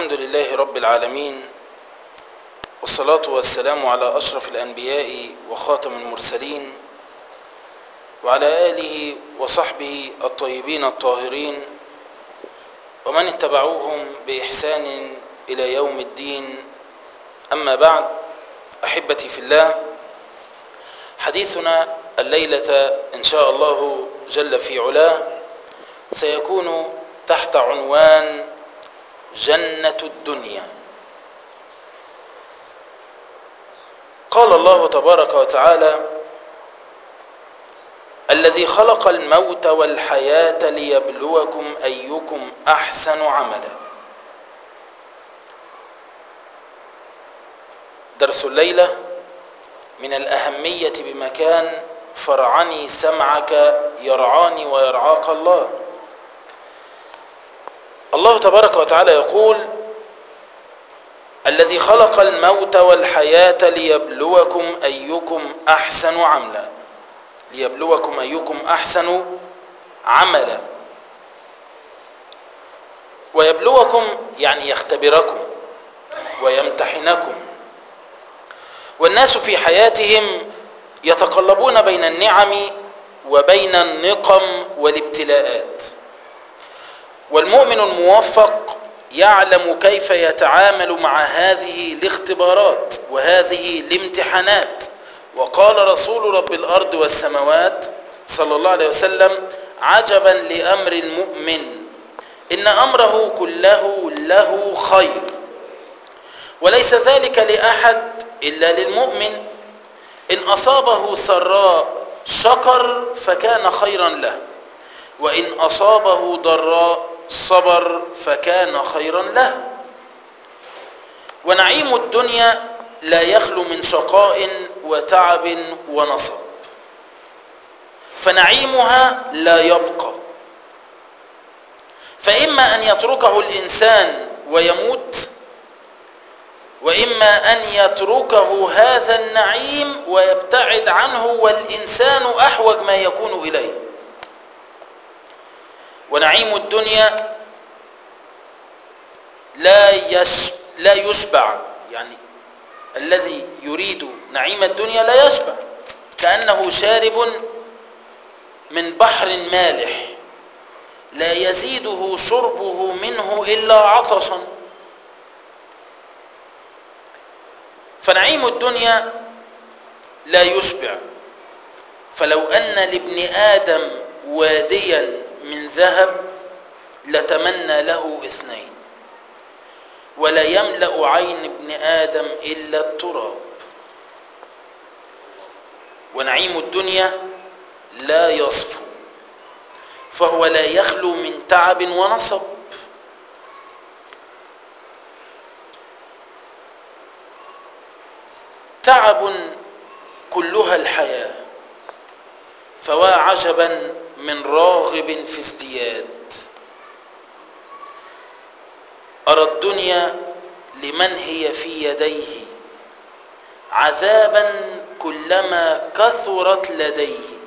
الحمد لله رب العالمين والصلاة والسلام على أشرف الأنبياء وخاتم المرسلين وعلى آله وصحبه الطيبين الطاهرين ومن اتبعوهم بإحسان إلى يوم الدين أما بعد أحبتي في الله حديثنا الليلة إن شاء الله جل في علاه سيكون تحت عنوان جنة الدنيا قال الله تبارك وتعالى الذي خلق الموت والحياة ليبلوكم أيكم أحسن عملا درس الليلة من الأهمية بمكان فرعني سمعك يرعاني ويرعاك الله الله تبارك وتعالى يقول الذي خلق الموت والحياة ليبلوكم أيكم أحسن عملا ليبلوكم أيكم أحسن عملا ويبلوكم يعني يختبركم ويمتحنكم والناس في حياتهم يتقلبون بين النعم وبين النقم والابتلاءات والمؤمن الموفق يعلم كيف يتعامل مع هذه الاختبارات وهذه الامتحانات وقال رسول رب الأرض والسماوات صلى الله عليه وسلم عجبا لأمر المؤمن إن أمره كله له خير وليس ذلك لأحد إلا للمؤمن إن أصابه سراء شكر فكان خيرا له وإن أصابه ضراء صبر فكان خيرا له ونعيم الدنيا لا يخلو من شقاء وتعب ونصب فنعيمها لا يبقى فإما أن يتركه الإنسان ويموت وإما أن يتركه هذا النعيم ويبتعد عنه والإنسان أحوج ما يكون إليه ونعيم الدنيا لا يش لا يشبع يعني الذي يريد نعيم الدنيا لا يشبع كأنه شارب من بحر مالح لا يزيده شربه منه إلا عطشا فنعيم الدنيا لا يشبع فلو أن لابن آدم واديا من ذهب لتمنى له اثنين ولا يملأ عين ابن آدم إلا التراب ونعيم الدنيا لا يصفو فهو لا يخلو من تعب ونصب تعب كلها الحياة فوا عجبا من راغب في ازدياد أرى الدنيا لمن هي في يديه عذابا كلما كثرت لديه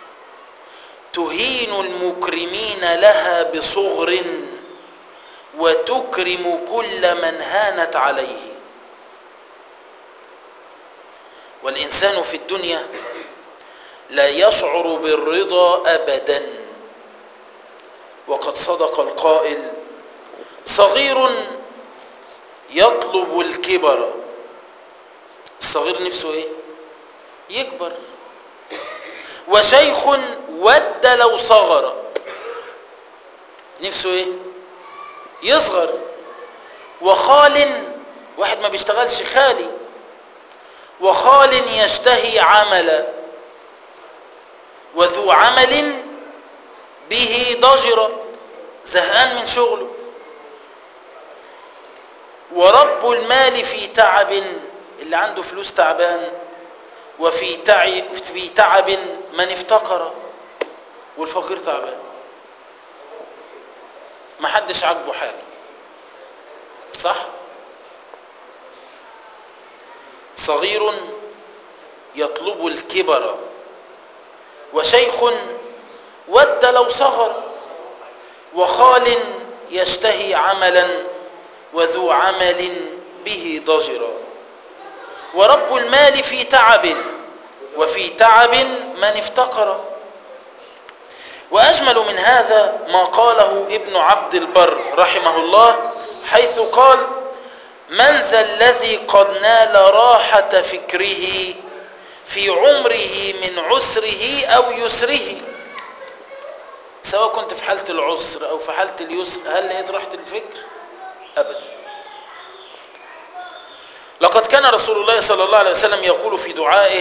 تهين المكرمين لها بصغر وتكرم كل من هانت عليه والإنسان في الدنيا لا يشعر بالرضا أبدا وقد صدق القائل صغير يطلب الكبر الصغير نفسه ايه يكبر وشيخ ود لو صغر نفسه ايه يصغر وخال واحد ما بيشتغلش خالي وخال يشتهي عملا وذو عمل به ضجر زهقان من شغله ورب المال في تعب اللي عنده فلوس تعبان وفي تعب في تعب من افتقر والفقير تعبان ما حدش عاجبه حاله صح صغير يطلب الكبر وشيخ ود لو صغر وخال يشتهي عملا وذو عمل به ضجرا ورب المال في تعب وفي تعب من افتقر وأجمل من هذا ما قاله ابن عبد البر رحمه الله حيث قال من ذا الذي قد نال راحة فكره في عمره من عسره أو يسره سواء كنت في حالة العسر أو في حالة اليسر هل لقيت راحة الفكر؟ أبدا لقد كان رسول الله صلى الله عليه وسلم يقول في دعائه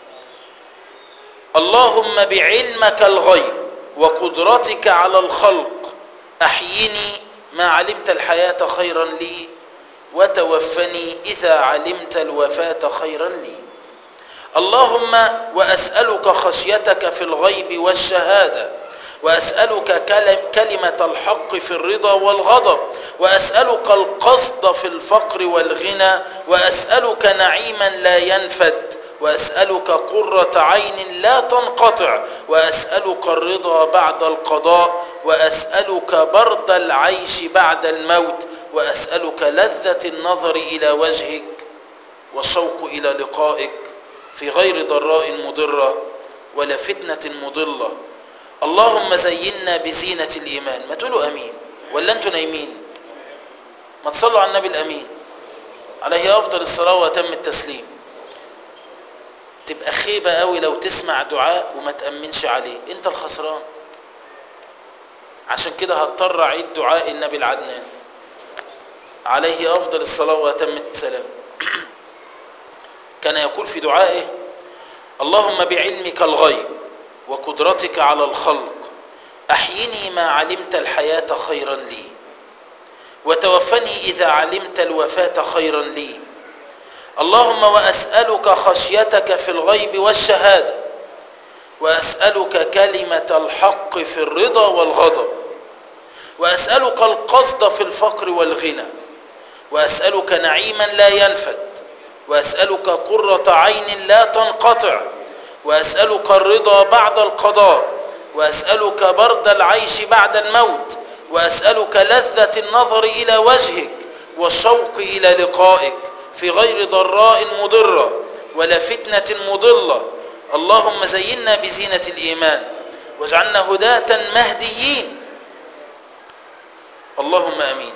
اللهم بعلمك الغيب وقدرتك على الخلق أحيني ما علمت الحياة خيرا لي وتوفني إذا علمت الوفاة خيرا لي اللهم وأسألك خشيتك في الغيب والشهادة وأسألك كلمة الحق في الرضا والغضب وأسألك القصد في الفقر والغنى وأسألك نعيما لا ينفد وأسألك قرة عين لا تنقطع وأسألك الرضا بعد القضاء وأسألك برد العيش بعد الموت وأسألك لذة النظر إلى وجهك والشوق إلى لقائك في غير ضراء مضرة ولا فتنة مضلة اللهم زينا بزينة الإيمان ما تقولوا أمين ولا أنتوا نايمين ما تصلوا على النبي الأمين عليه أفضل الصلاة وأتم التسليم تبقى خيبة قوي لو تسمع دعاء وما تأمنش عليه انت الخسران عشان كده هضطر اعيد دعاء النبي العدنان عليه افضل الصلاة واتم السلام كان يقول في دعائه اللهم بعلمك الغيب وقدرتك على الخلق احيني ما علمت الحياة خيرا لي وتوفني اذا علمت الوفاة خيرا لي اللهم واسالك خشيتك في الغيب والشهاده واسالك كلمه الحق في الرضا والغضب واسالك القصد في الفقر والغنى واسالك نعيما لا ينفد واسالك قره عين لا تنقطع واسالك الرضا بعد القضاء واسالك برد العيش بعد الموت واسالك لذه النظر الى وجهك والشوق الى لقائك في غير ضراء مضرة ولا فتنة مضلة اللهم زينا بزينة الإيمان واجعلنا هداة مهديين اللهم أمين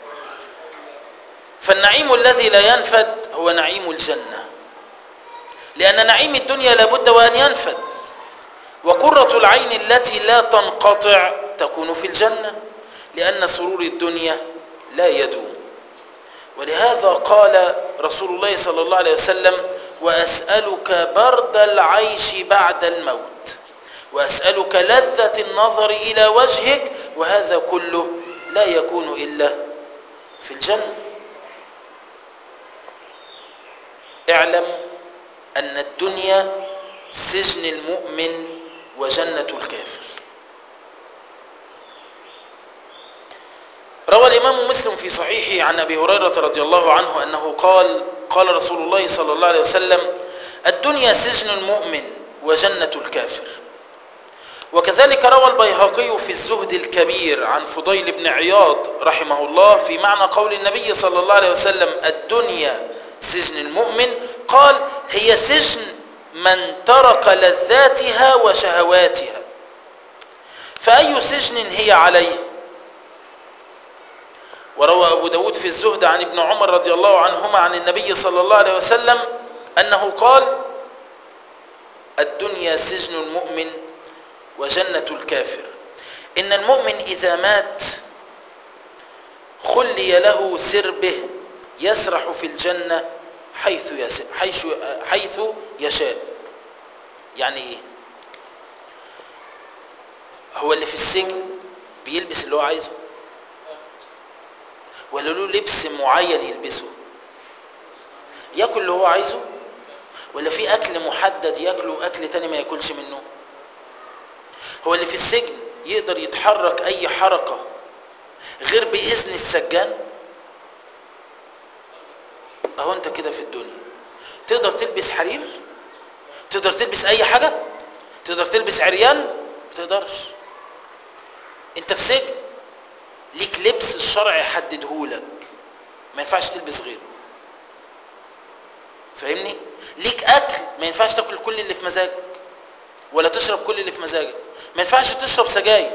فالنعيم الذي لا ينفد هو نعيم الجنة لأن نعيم الدنيا لابد وأن ينفد وقرة العين التي لا تنقطع تكون في الجنة لأن سرور الدنيا لا يدوم ولهذا قال رسول الله صلى الله عليه وسلم وأسألك برد العيش بعد الموت وأسألك لذة النظر إلى وجهك وهذا كله لا يكون إلا في الجنة اعلم أن الدنيا سجن المؤمن وجنة الكافر روى الإمام مسلم في صحيحه عن أبي هريرة رضي الله عنه أنه قال قال رسول الله صلى الله عليه وسلم الدنيا سجن المؤمن وجنة الكافر وكذلك روى البيهقي في الزهد الكبير عن فضيل بن عياض رحمه الله في معنى قول النبي صلى الله عليه وسلم الدنيا سجن المؤمن قال هي سجن من ترك لذاتها وشهواتها فأي سجن هي عليه وروى أبو داود في الزهد عن ابن عمر رضي الله عنهما عن النبي صلى الله عليه وسلم أنه قال الدنيا سجن المؤمن وجنة الكافر إن المؤمن إذا مات خلي له سربه يسرح في الجنة حيث يساء حيث حيث يشاء يعني ايه هو اللي في السجن بيلبس اللي هو عايزه ولا له لبس معين يلبسه ياكل اللي هو عايزه ولا في اكل محدد ياكله واكل تاني ما ياكلش منه هو اللي في السجن يقدر يتحرك اي حركة غير باذن السجان اهو انت كده في الدنيا تقدر تلبس حرير تقدر تلبس اي حاجة تقدر تلبس عريان ما تقدرش انت في سجن ليك لبس الشرع يحددهولك ما ينفعش تلبس غيره فاهمني ليك اكل ما ينفعش تاكل كل اللي في مزاجك ولا تشرب كل اللي في مزاجك ما ينفعش تشرب سجاير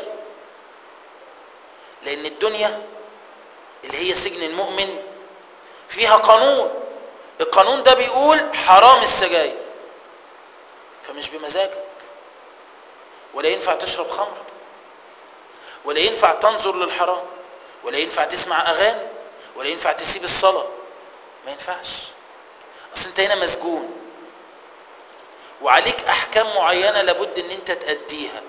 لان الدنيا اللي هي سجن المؤمن فيها قانون القانون ده بيقول حرام السجاير فمش بمزاجك ولا ينفع تشرب خمر ولا ينفع تنظر للحرام ولا ينفع تسمع اغاني ولا ينفع تسيب الصلاه ما ينفعش اصل انت هنا مسجون وعليك احكام معينه لابد ان انت تاديها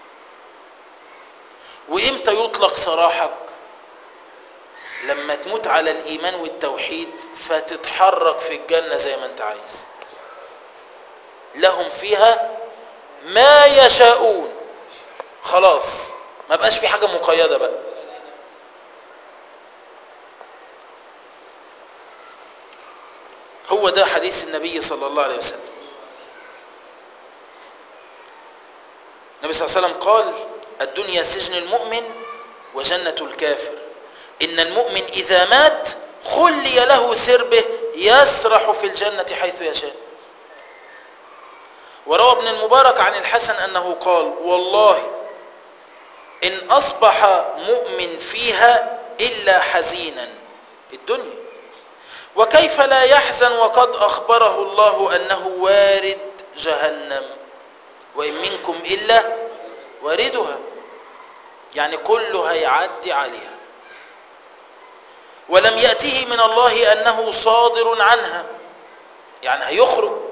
وامتى يطلق سراحك لما تموت على الايمان والتوحيد فتتحرك في الجنه زي ما انت عايز لهم فيها ما يشاءون خلاص ما بقاش في حاجه مقيده بقى هو ده حديث النبي صلى الله عليه وسلم النبي صلى الله عليه وسلم قال الدنيا سجن المؤمن وجنة الكافر إن المؤمن إذا مات خلي له سربه يسرح في الجنة حيث يشاء وروى ابن المبارك عن الحسن أنه قال والله إن أصبح مؤمن فيها إلا حزينا الدنيا وكيف لا يحزن وقد أخبره الله أنه وارد جهنم وإن منكم إلا واردها يعني كله هيعدي عليها ولم يأته من الله أنه صادر عنها يعني هيخرج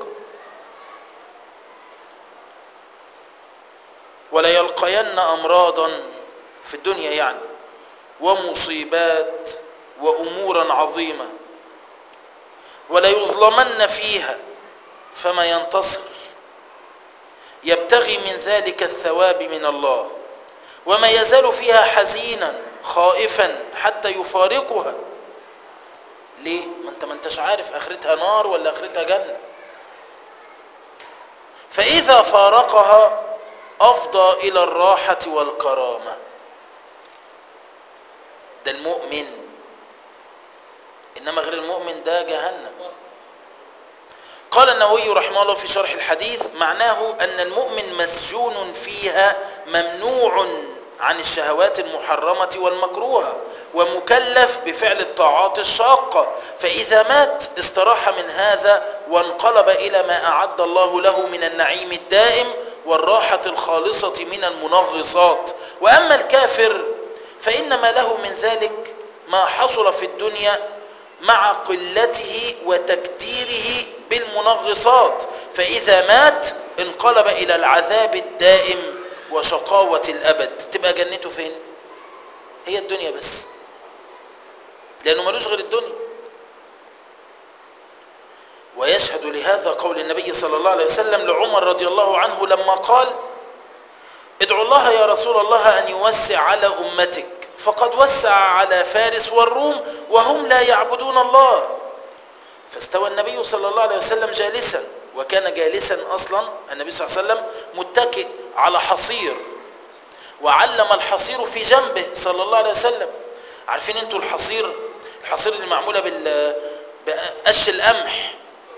ولا يلقين أمراضا في الدنيا يعني ومصيبات وأمورا عظيمة ولا يظلمن فيها فما ينتصر يبتغي من ذلك الثواب من الله وما يزال فيها حزينا خائفا حتى يفارقها ليه ما انت ما انتش عارف اخرتها نار ولا اخرتها جنه فاذا فارقها افضى الى الراحه والكرامه ده المؤمن انما غير المؤمن ده جهنم قال النووي رحمه الله في شرح الحديث معناه ان المؤمن مسجون فيها ممنوع عن الشهوات المحرمه والمكروهه ومكلف بفعل الطاعات الشاقه فاذا مات استراح من هذا وانقلب الى ما اعد الله له من النعيم الدائم والراحه الخالصه من المنغصات واما الكافر فانما له من ذلك ما حصل في الدنيا مع قلته وتكديره بالمنغصات فإذا مات انقلب إلى العذاب الدائم وشقاوة الأبد تبقى جنته فين هي الدنيا بس لأنه ملوش غير الدنيا ويشهد لهذا قول النبي صلى الله عليه وسلم لعمر رضي الله عنه لما قال ادعو الله يا رسول الله أن يوسع على أمتك فقد وسع على فارس والروم وهم لا يعبدون الله فاستوى النبي صلى الله عليه وسلم جالسا وكان جالسا اصلا النبي صلى الله عليه وسلم متكئ على حصير وعلم الحصير في جنبه صلى الله عليه وسلم عارفين انتوا الحصير الحصير اللي معموله بال بقش القمح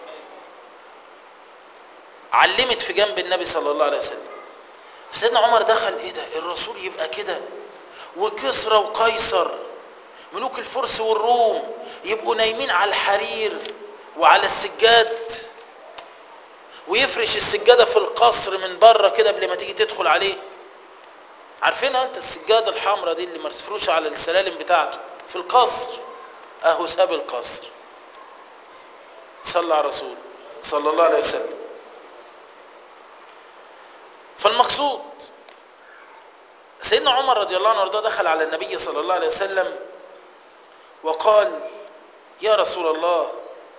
علمت في جنب النبي صلى الله عليه وسلم فسيدنا عمر دخل ايه ده الرسول يبقى كده وكسرى وقيصر ملوك الفرس والروم يبقوا نايمين على الحرير وعلى السجاد ويفرش السجاده في القصر من بره كده قبل ما تيجي تدخل عليه عارفينها انت السجاده الحمراء دي اللي مفروشه على السلالم بتاعته في القصر اهو ساب القصر صلى على الرسول صلى الله عليه وسلم فالمقصود سيدنا عمر رضي الله عنه وارضاه دخل على النبي صلى الله عليه وسلم وقال يا رسول الله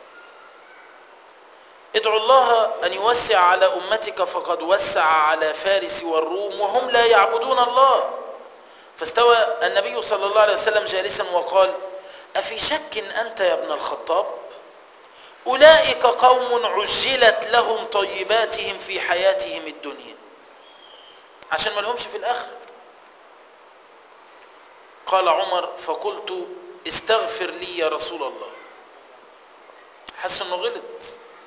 ادعو الله أن يوسع على أمتك فقد وسع على فارس والروم وهم لا يعبدون الله فاستوى النبي صلى الله عليه وسلم جالسا وقال أفي شك أنت يا ابن الخطاب أولئك قوم عجلت لهم طيباتهم في حياتهم الدنيا عشان ما لهمش في الآخر قال عمر فقلت استغفر لي يا رسول الله حس انه غلط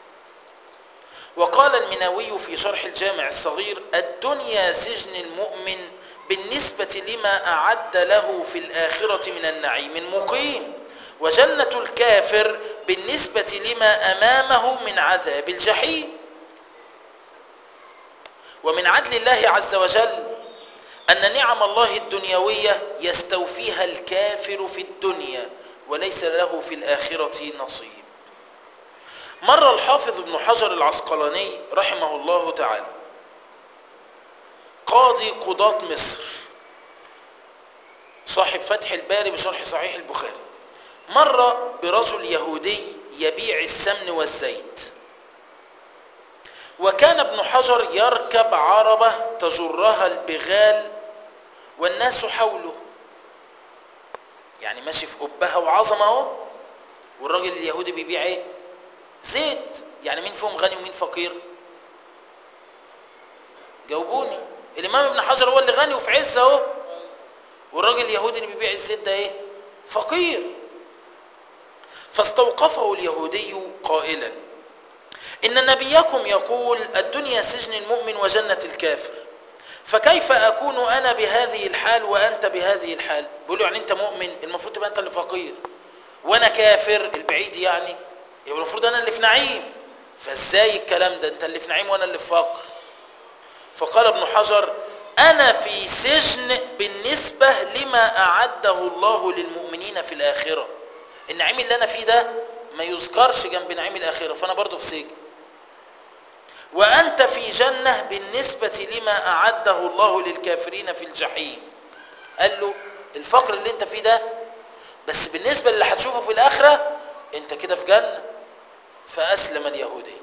وقال المناوي في شرح الجامع الصغير الدنيا سجن المؤمن بالنسبة لما أعد له في الآخرة من النعيم المقيم وجنة الكافر بالنسبة لما أمامه من عذاب الجحيم ومن عدل الله عز وجل أن نعم الله الدنيوية يستوفيها الكافر في الدنيا وليس له في الآخرة نصيب مر الحافظ ابن حجر العسقلاني رحمه الله تعالى قاضي قضاة مصر صاحب فتح الباري بشرح صحيح البخاري مر برجل يهودي يبيع السمن والزيت وكان ابن حجر يركب عربة تجرها البغال والناس حوله يعني ماشي في قبها وعظمة اهو والراجل اليهودي بيبيع ايه زيت يعني مين فيهم غني ومين فقير جاوبوني الامام ابن حجر هو اللي غني وفي عزه اهو والراجل اليهودي اللي بيبيع الزيت ده ايه فقير فاستوقفه اليهودي قائلا ان نبيكم يقول الدنيا سجن المؤمن وجنه الكافر فكيف اكون انا بهذه الحال وانت بهذه الحال بيقول يعني انت مؤمن المفروض تبقى انت اللي فقير وانا كافر البعيد يعني يبقى المفروض انا اللي في نعيم فازاي الكلام ده انت اللي في نعيم وانا اللي في فقر فقال ابن حجر انا في سجن بالنسبة لما اعده الله للمؤمنين في الاخرة النعيم اللي انا فيه ده ما يذكرش جنب نعيم الاخرة فانا برضو في سجن وانت في جنة بالنسبة لما اعده الله للكافرين في الجحيم قال له الفقر اللي انت فيه ده بس بالنسبة اللي هتشوفه في الاخرة انت كده في جنة فاسلم اليهودي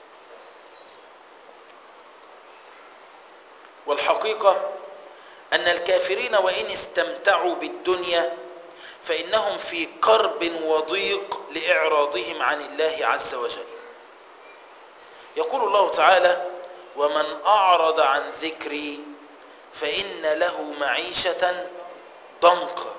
والحقيقة أن الكافرين وإن استمتعوا بالدنيا فإنهم في كرب وضيق لإعراضهم عن الله عز وجل يقول الله تعالى ومن أعرض عن ذكري فإن له معيشة ضنكا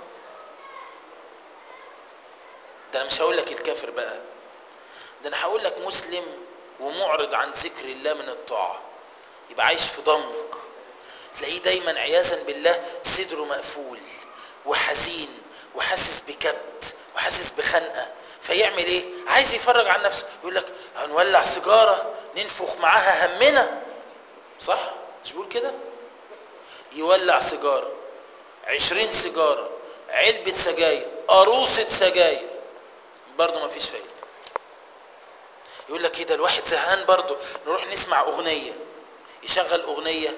ده أنا مش هقول لك الكافر بقى ده أنا هقول لك مسلم ومعرض عن ذكر الله من الطاعة يبقى عايش في ضنك تلاقيه دايما عياذا بالله صدره مقفول وحزين وحاسس بكبت وحاسس بخنقه فيعمل ايه عايز يفرج عن نفسه يقول لك هنولع سيجاره ننفخ معاها همنا صح مش بيقول كده يولع سيجاره عشرين سيجاره علبه سجاير قاروصه سجاير برضه ما فيش فايده يقول لك كده الواحد زهقان برضه نروح نسمع اغنيه يشغل اغنيه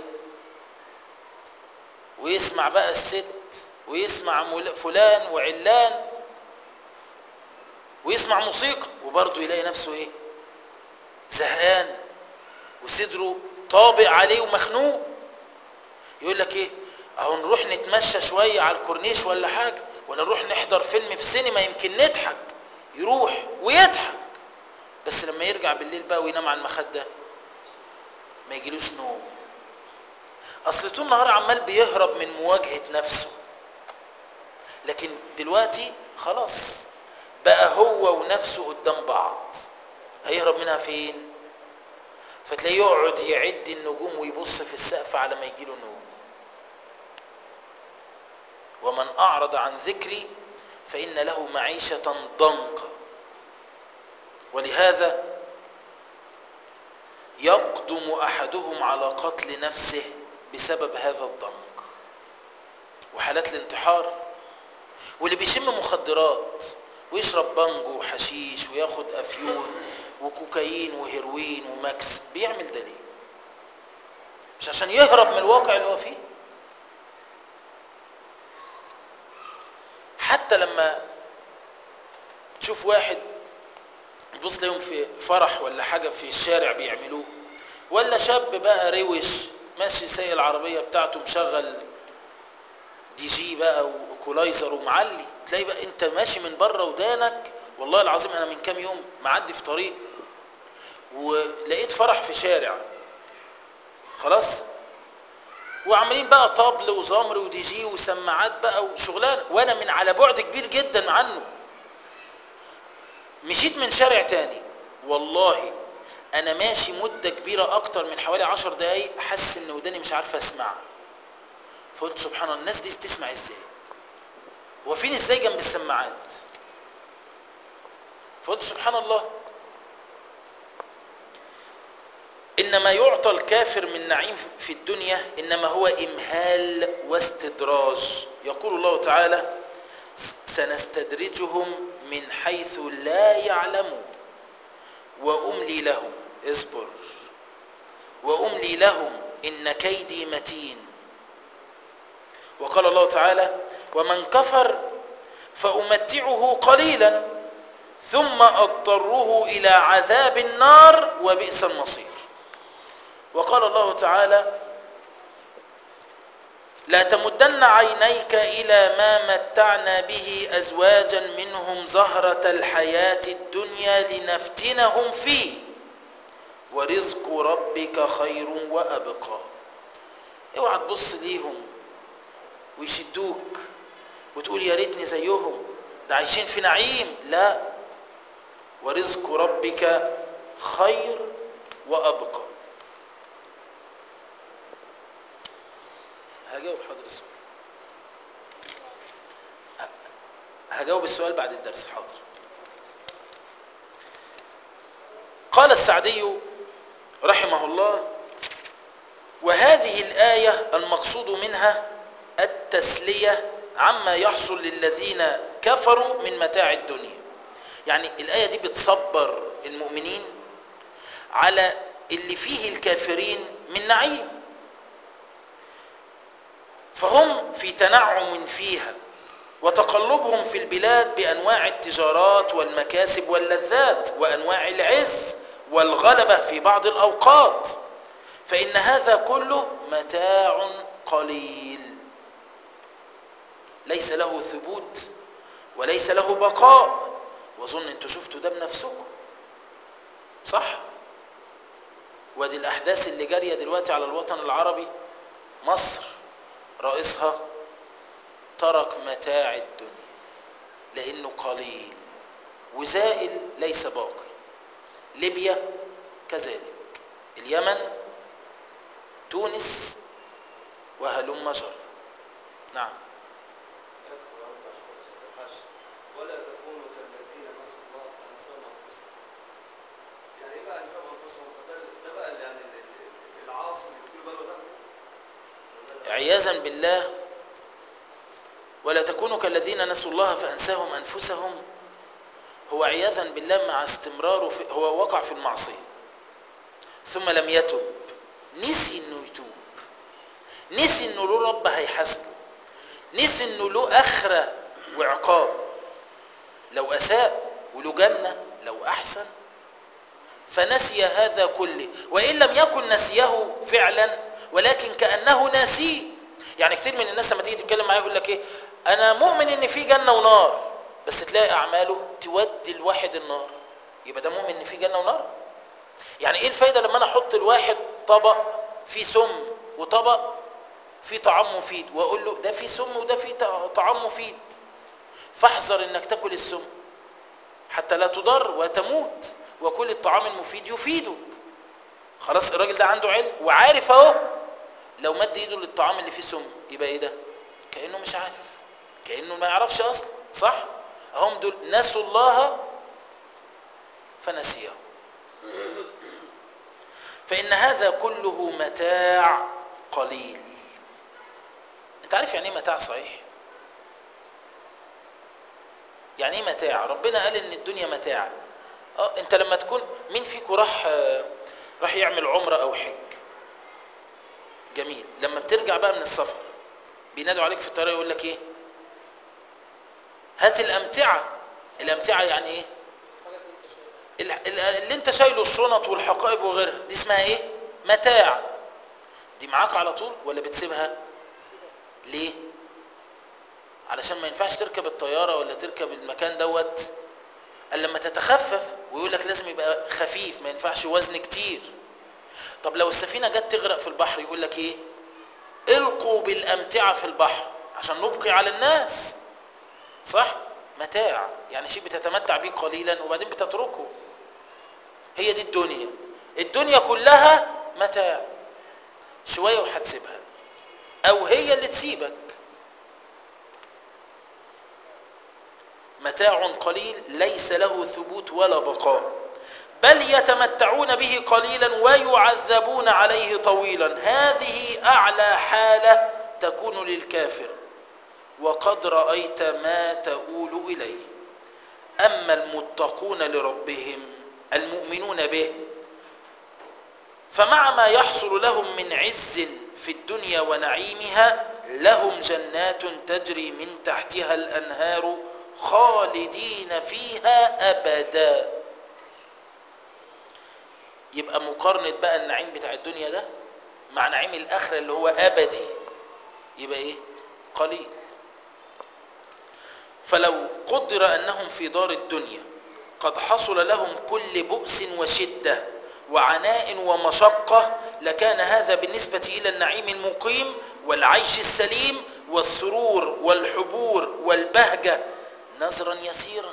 ويسمع بقى الست ويسمع فلان وعلان ويسمع موسيقى وبرضه يلاقي نفسه ايه زهقان وصدره طابق عليه ومخنوق يقول لك ايه اهو نروح نتمشى شويه على الكورنيش ولا حاجه ولا نروح نحضر فيلم في سينما يمكن نضحك يروح ويضحك بس لما يرجع بالليل بقى وينام على المخده ما يجيلوش نوم اصل طول النهار عمال بيهرب من مواجهه نفسه لكن دلوقتي خلاص بقى هو ونفسه قدام بعض هيهرب منها فين فتلاقيه يقعد يعد النجوم ويبص في السقف على ما يجيله نوم ومن اعرض عن ذكري فان له معيشه ضنكا ولهذا يقدم احدهم على قتل نفسه بسبب هذا الضنك وحالات الانتحار واللي بيشم مخدرات ويشرب بانجو وحشيش وياخد افيون وكوكايين وهيروين وماكس بيعمل ده ليه مش عشان يهرب من الواقع اللي هو فيه حتى لما تشوف واحد تبص لهم في فرح ولا حاجة في الشارع بيعملوه ولا شاب بقى روش ماشي سايق العربية بتاعته مشغل دي جي بقى وايكولايزر ومعلي تلاقي بقى انت ماشي من بره ودانك والله العظيم انا من كام يوم معدي في طريق ولقيت فرح في شارع خلاص وعاملين بقى طبل وزمر ودي جي وسماعات بقى وشغلانه وانا من على بعد كبير جدا عنه مشيت من شارع تاني والله انا ماشي مده كبيره اكتر من حوالي عشر دقايق حاسس ان وداني مش عارفه اسمع فقلت سبحان الله الناس دي بتسمع ازاي هو فين ازاي جنب السماعات فقلت سبحان الله انما يعطى الكافر من نعيم في الدنيا انما هو امهال واستدراج يقول الله تعالى سنستدرجهم من حيث لا يعلمون واملي لهم اصبر واملي لهم ان كيدي متين وقال الله تعالى ومن كفر فامتعه قليلا ثم اضطره الى عذاب النار وبئس المصير وقال الله تعالى لا تمدن عينيك الى ما متعنا به ازواجا منهم زهره الحياه الدنيا لنفتنهم فيه ورزق ربك خير وابقى اوعى تبص ليهم ويشدوك وتقول يا ريتني زيهم ده عايشين في نعيم لا ورزق ربك خير وابقى هجاوب حاضر السؤال هجاوب السؤال بعد الدرس حاضر قال السعدي رحمه الله وهذه الآية المقصود منها التسلية عما يحصل للذين كفروا من متاع الدنيا يعني الآية دي بتصبر المؤمنين على اللي فيه الكافرين من نعيم فهم في تنعم فيها وتقلبهم في البلاد بانواع التجارات والمكاسب واللذات وانواع العز والغلبه في بعض الاوقات فان هذا كله متاع قليل ليس له ثبوت وليس له بقاء واظن انتوا شفتوا ده بنفسكم صح وادي الاحداث اللي جاريه دلوقتي على الوطن العربي مصر رئيسها ترك متاع الدنيا لانه قليل وزائل ليس باقي ليبيا كذلك اليمن تونس وهلم جر نعم ولا تكونوا كالذين نسوا الله فانساهم انفسهم. يعني ايه بقى انساهم انفسهم؟ ده ده بقى يعني العاصي اللي بيقول باله ده عياذا بالله ولا تكونوا كالذين نسوا الله فانساهم انفسهم هو عياذا بالله مع استمراره في هو وقع في المعصيه ثم لم يتب نسي انه يتوب نسي انه له رب هيحاسبه نسي انه له اخره وعقاب لو اساء وله جنه لو احسن فنسي هذا كله وان لم يكن نسيه فعلا ولكن كانه ناسيه يعني كتير من الناس لما تيجي تتكلم معايا يقول لك ايه انا مؤمن ان في جنه ونار بس تلاقي اعماله تودي الواحد النار يبقى ده مؤمن ان في جنه ونار يعني ايه الفايده لما انا احط الواحد طبق فيه سم وطبق فيه طعام مفيد واقول له ده فيه سم وده فيه طعام مفيد فاحذر انك تاكل السم حتى لا تضر وتموت وكل الطعام المفيد يفيدك خلاص الراجل ده عنده علم وعارف اهو لو مد ايده للطعام اللي فيه سم يبقى ايه ده كانه مش عارف كانه ما يعرفش اصلا صح هم دول نسوا الله فنسيهم فان هذا كله متاع قليل انت عارف يعني ايه متاع صحيح يعني ايه متاع ربنا قال ان الدنيا متاع اه انت لما تكون مين فيكم راح آه، راح يعمل عمره او حج جميل لما بترجع بقى من السفر بينادوا عليك في الطريق يقول لك ايه هات الامتعه الامتعه يعني ايه ال- ال- اللي انت شايله الشنط والحقائب وغيرها دي اسمها ايه متاع دي معاك على طول ولا بتسيبها ليه علشان ما ينفعش تركب الطياره ولا تركب المكان دوت الا لما تتخفف ويقول لك لازم يبقى خفيف ما ينفعش وزن كتير طب لو السفينه جت تغرق في البحر يقول لك ايه القوا بالامتعه في البحر عشان نبقي على الناس صح متاع يعني شيء بتتمتع به قليلا وبعدين بتتركه هي دي الدنيا الدنيا كلها متاع شويه وهتسيبها او هي اللي تسيبك متاع قليل ليس له ثبوت ولا بقاء بل يتمتعون به قليلا ويعذبون عليه طويلا هذه اعلى حاله تكون للكافر وقد رايت ما تؤول اليه اما المتقون لربهم المؤمنون به فمع ما يحصل لهم من عز في الدنيا ونعيمها لهم جنات تجري من تحتها الانهار خالدين فيها ابدا يبقى مقارنه بقى النعيم بتاع الدنيا ده مع نعيم الاخره اللي هو ابدي يبقى ايه قليل فلو قدر انهم في دار الدنيا قد حصل لهم كل بؤس وشده وعناء ومشقه لكان هذا بالنسبه الى النعيم المقيم والعيش السليم والسرور والحبور والبهجه نزرا يسيرا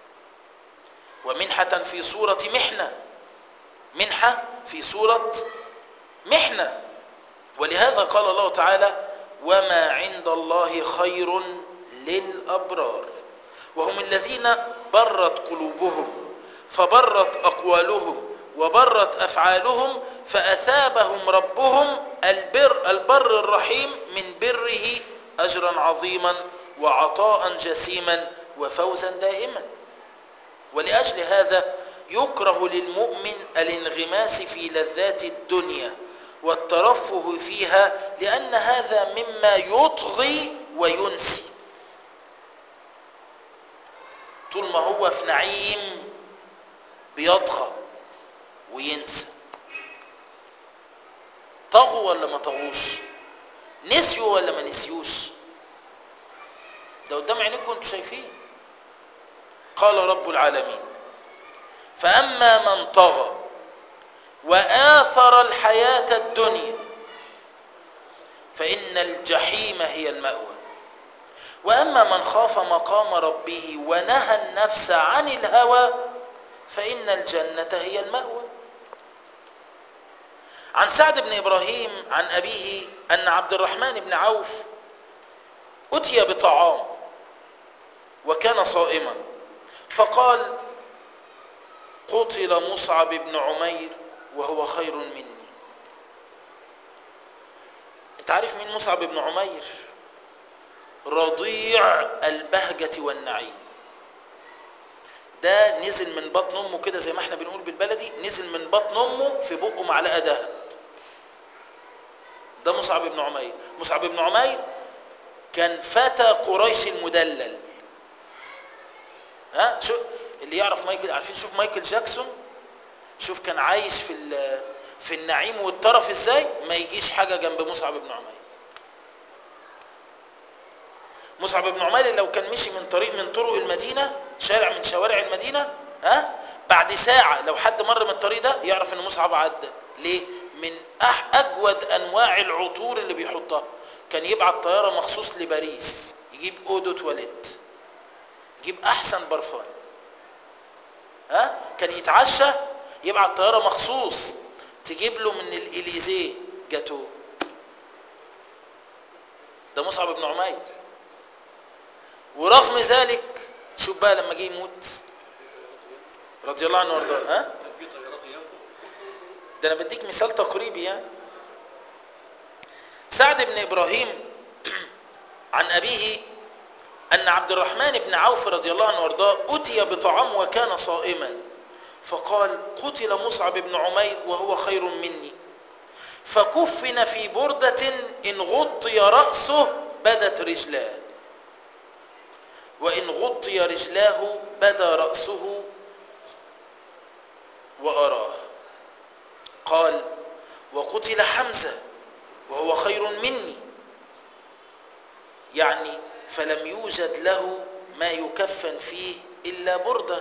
ومنحه في صوره محنه منحه في صوره محنه ولهذا قال الله تعالى وما عند الله خير للابرار وهم الذين برت قلوبهم فبرت اقوالهم وبرت افعالهم فاثابهم ربهم البر البر الرحيم من بره اجرا عظيما وعطاء جسيما وفوزا دائما ولاجل هذا يكره للمؤمن الانغماس في لذات الدنيا والترفه فيها لان هذا مما يطغي وينسي طول ما هو في نعيم بيطغى وينسى طغوا ولا ما طغوش نسيوا ولا ما نسيوش ده قدام عينيكم انتوا شايفين قال رب العالمين فاما من طغى واثر الحياه الدنيا فان الجحيم هي الماوى واما من خاف مقام ربه ونهى النفس عن الهوى فان الجنه هي الماوى عن سعد بن ابراهيم عن ابيه ان عبد الرحمن بن عوف اتي بطعام وكان صائما فقال قتل مصعب بن عمير وهو خير مني انت عارف مين مصعب بن عمير رضيع البهجة والنعيم ده نزل من بطن امه كده زي ما احنا بنقول بالبلدي نزل من بطن امه في بقه معلقه ذهب ده مصعب بن عمير مصعب بن عمير كان فتى قريش المدلل ها شو اللي يعرف مايكل عارفين شوف مايكل جاكسون شوف كان عايش في في النعيم والطرف ازاي ما يجيش حاجه جنب مصعب بن عمير مصعب بن عمير لو كان مشي من طريق من طرق المدينه شارع من شوارع المدينه ها بعد ساعه لو حد مر من الطريق ده يعرف ان مصعب عدى ليه من أح اجود انواع العطور اللي بيحطها كان يبعت طياره مخصوص لباريس يجيب اودو تواليت يجيب احسن برفان ها كان يتعشى يبعت طياره مخصوص تجيب له من الاليزيه جاتو ده مصعب بن عمير ورغم ذلك شوف بقى لما جه يموت رضي الله عنه وارضاه ها كان في طيارات ايامكم ده انا بديك مثال تقريبي يعني سعد بن ابراهيم عن ابيه ان عبد الرحمن بن عوف رضي الله عنه وارضاه اتي بطعام وكان صائما فقال قتل مصعب بن عمير وهو خير مني فكفن في بردة إن غطي رأسه بدت رجلاه وإن غطي رجلاه بدا رأسه وأراه قال وقتل حمزة وهو خير مني يعني فلم يوجد له ما يكفن فيه إلا بردة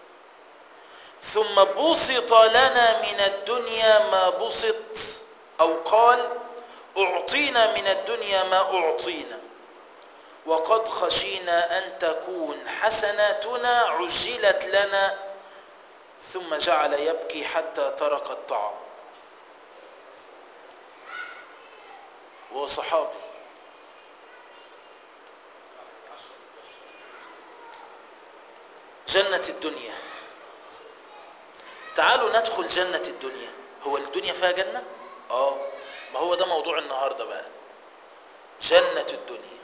ثم بسط لنا من الدنيا ما بسط أو قال أعطينا من الدنيا ما أعطينا وقد خشينا أن تكون حسناتنا عجلت لنا ثم جعل يبكي حتى ترك الطعام وهو صحابي جنة الدنيا تعالوا ندخل جنة الدنيا هو الدنيا فيها جنة؟ اه ما هو ده موضوع النهاردة بقى جنة الدنيا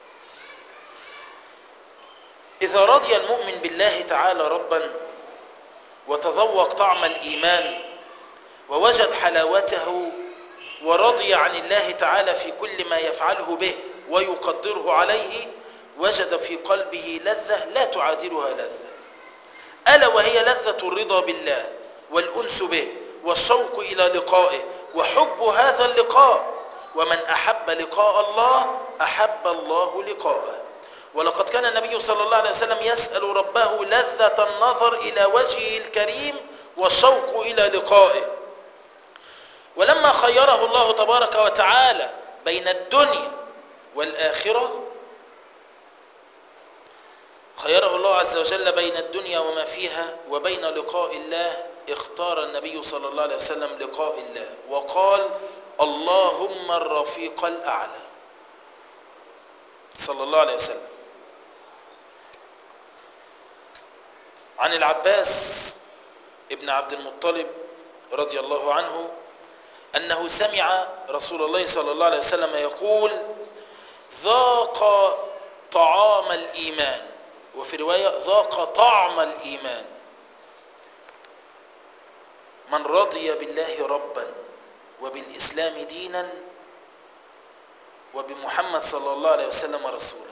إذا رضي المؤمن بالله تعالى ربا وتذوق طعم الإيمان ووجد حلاوته ورضي عن الله تعالى في كل ما يفعله به ويقدره عليه وجد في قلبه لذة لا تعادلها لذة ألا وهي لذة الرضا بالله والأنس به والشوق إلى لقائه وحب هذا اللقاء ومن أحب لقاء الله أحب الله لقاءه ولقد كان النبي صلى الله عليه وسلم يسأل ربه لذة النظر إلى وجهه الكريم والشوق إلى لقائه ولما خيره الله تبارك وتعالى بين الدنيا والآخرة خيره الله عز وجل بين الدنيا وما فيها وبين لقاء الله اختار النبي صلى الله عليه وسلم لقاء الله وقال اللهم الرفيق الأعلى صلى الله عليه وسلم عن العباس ابن عبد المطلب رضي الله عنه أنه سمع رسول الله صلى الله عليه وسلم يقول ذاق طعام الإيمان وفي رواية ذاق طعم الإيمان من رضي بالله ربا وبالإسلام دينا وبمحمد صلى الله عليه وسلم رسولا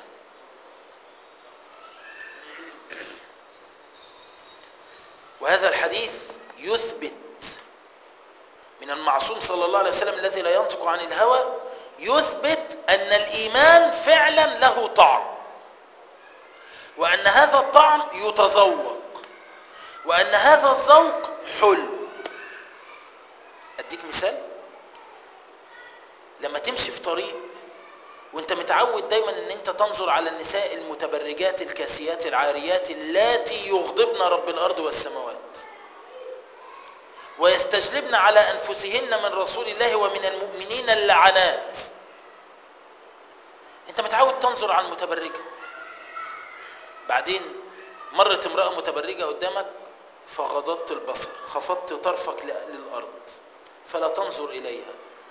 وهذا الحديث يثبت من المعصوم صلى الله عليه وسلم الذي لا ينطق عن الهوى يثبت أن الإيمان فعلا له طعم وأن هذا الطعم يتذوق وأن هذا الذوق حلو أديك مثال لما تمشي في طريق وانت متعود دايما ان انت تنظر على النساء المتبرجات الكاسيات العاريات اللاتي يغضبن رب الارض والسماوات ويستجلبن على انفسهن من رسول الله ومن المؤمنين اللعنات انت متعود تنظر على المتبرجه بعدين مرت امراه متبرجه قدامك فغضضت البصر خفضت طرفك للارض فلا تنظر اليها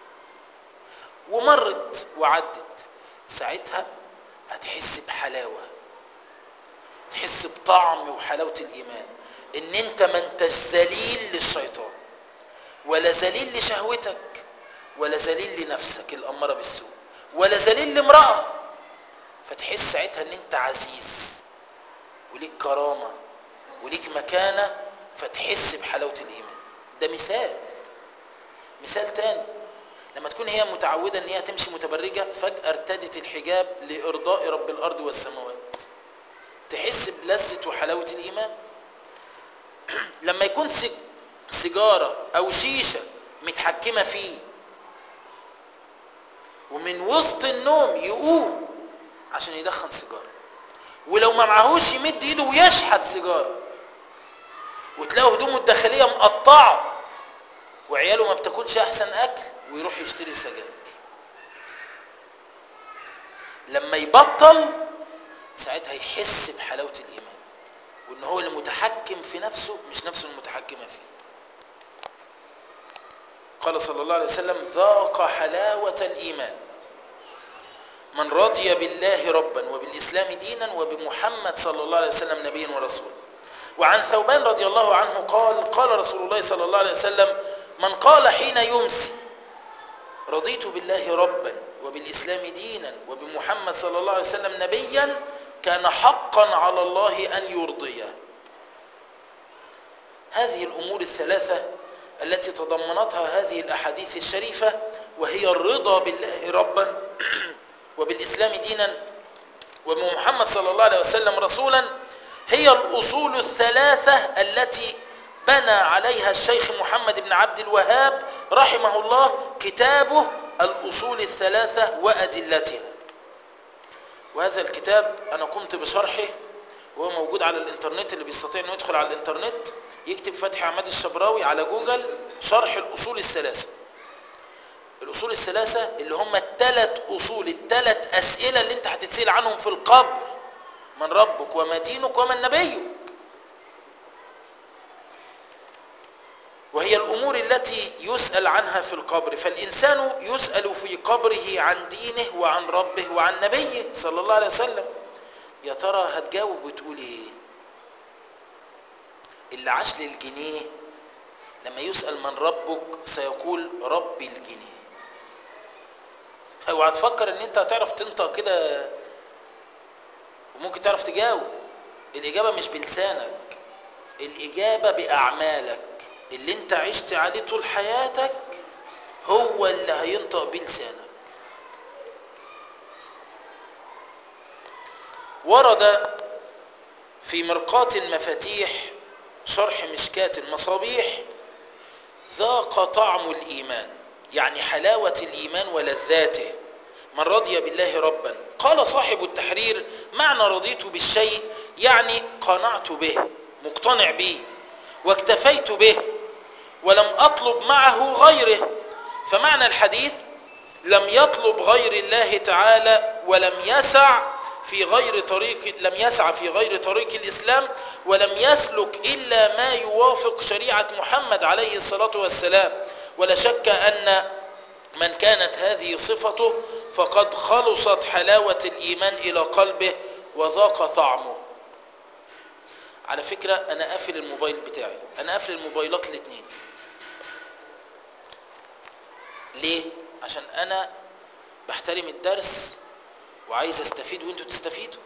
ومرت وعدت ساعتها هتحس بحلاوه تحس بطعم وحلاوه الايمان ان انت ما انتش ذليل للشيطان ولا ذليل لشهوتك ولا ذليل لنفسك الاماره بالسوء ولا ذليل لامراه فتحس ساعتها ان انت عزيز وليك كرامه وليك مكانه فتحس بحلاوه الايمان ده مثال مثال تاني لما تكون هي متعودة ان هي تمشي متبرجة فجأة ارتدت الحجاب لإرضاء رب الأرض والسماوات تحس بلذة وحلاوة الإيمان لما يكون سيجارة أو شيشة متحكمة فيه ومن وسط النوم يقوم عشان يدخن سيجارة ولو ما معهوش يمد ايده ويشحت سيجارة وتلاقوا هدومه الداخلية مقطعة وعياله ما بتاكلش احسن اكل ويروح يشتري سجاير لما يبطل ساعتها يحس بحلاوة الإيمان وإن هو اللي متحكم في نفسه مش نفسه المتحكمة فيه قال صلى الله عليه وسلم ذاق حلاوة الإيمان من رضي بالله ربا وبالإسلام دينا وبمحمد صلى الله عليه وسلم نبيا ورسولا وعن ثوبان رضي الله عنه قال قال رسول الله صلى الله عليه وسلم من قال حين يمسي رضيت بالله ربا وبالإسلام دينا وبمحمد صلى الله عليه وسلم نبيا كان حقا على الله أن يرضيه هذه الأمور الثلاثة التي تضمنتها هذه الأحاديث الشريفة وهي الرضا بالله ربا وبالإسلام دينا وبمحمد صلى الله عليه وسلم رسولا هي الأصول الثلاثة التي بنى عليها الشيخ محمد بن عبد الوهاب رحمه الله كتابه الأصول الثلاثة وأدلتها وهذا الكتاب أنا قمت بشرحه وهو موجود على الإنترنت اللي بيستطيع أنه يدخل على الإنترنت يكتب فتحي عماد الشبراوي على جوجل شرح الأصول الثلاثة الأصول الثلاثة اللي هم الثلاث أصول الثلاث أسئلة اللي أنت هتتسأل عنهم في القبر من ربك وما دينك ومن نبيك وهي الأمور التي يسأل عنها في القبر فالإنسان يسأل في قبره عن دينه وعن ربه وعن نبيه صلى الله عليه وسلم يا ترى هتجاوب وتقول ايه اللي عاش للجنيه لما يسأل من ربك سيقول ربي الجنيه اوعى تفكر ان انت هتعرف تنطق كده وممكن تعرف تجاوب الإجابة مش بلسانك الإجابة بأعمالك اللي انت عشت عليه طول حياتك هو اللي هينطق بيه لسانك ورد في مرقاة المفاتيح شرح مشكاة المصابيح ذاق طعم الإيمان يعني حلاوة الإيمان ولذاته من رضي بالله ربا قال صاحب التحرير معنى رضيت بالشيء يعني قنعت به مقتنع به واكتفيت به ولم أطلب معه غيره فمعنى الحديث لم يطلب غير الله تعالى ولم يسع في غير طريق لم يسعى في غير طريق الإسلام ولم يسلك إلا ما يوافق شريعة محمد عليه الصلاة والسلام ولا شك أن من كانت هذه صفته فقد خلصت حلاوة الإيمان إلى قلبه وذاق طعمه على فكرة أنا قافل الموبايل بتاعي أنا قافل الموبايلات الاثنين ليه؟ عشان أنا بحترم الدرس وعايز استفيد وانتوا تستفيدوا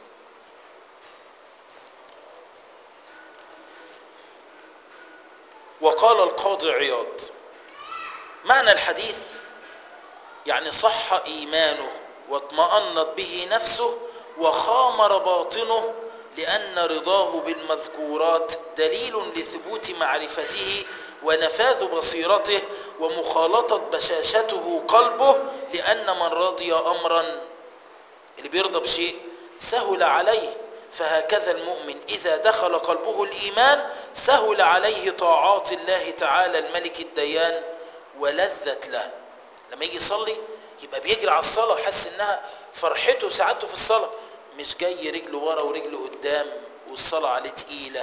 وقال القاضي عياض معنى الحديث يعني صح إيمانه واطمأنت به نفسه وخامر باطنه لأن رضاه بالمذكورات دليل لثبوت معرفته ونفاذ بصيرته ومخالطة بشاشته قلبه لأن من رضي أمرا اللي بيرضى بشيء سهل عليه فهكذا المؤمن إذا دخل قلبه الإيمان سهل عليه طاعات الله تعالى الملك الديان ولذت له لما يجي يصلي يبقى بيجري على الصلاة حس انها فرحته وسعادته في الصلاة مش جاي رجله ورا ورجله قدام والصلاة عليه تقيلة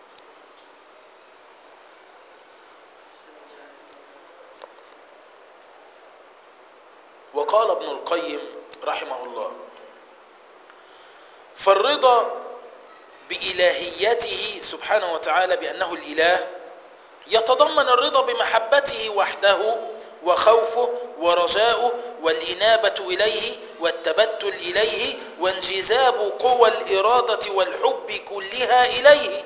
وقال ابن القيم رحمه الله فالرضا بإلهيته سبحانه وتعالى بأنه الإله يتضمن الرضا بمحبته وحده وخوفه ورجاؤه والإنابة إليه والتبتل إليه وانجذاب قوى الإرادة والحب كلها إليه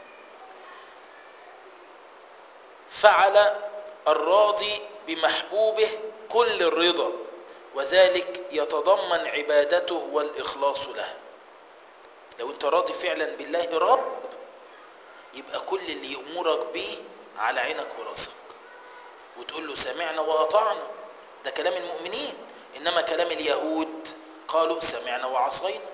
فعل الراضي بمحبوبه كل الرضا وذلك يتضمن عبادته والإخلاص له لو انت راضي فعلا بالله رب يبقى كل اللي يأمرك به على عينك وراسك وتقول له سمعنا وأطعنا ده كلام المؤمنين إنما كلام اليهود قالوا سمعنا وعصينا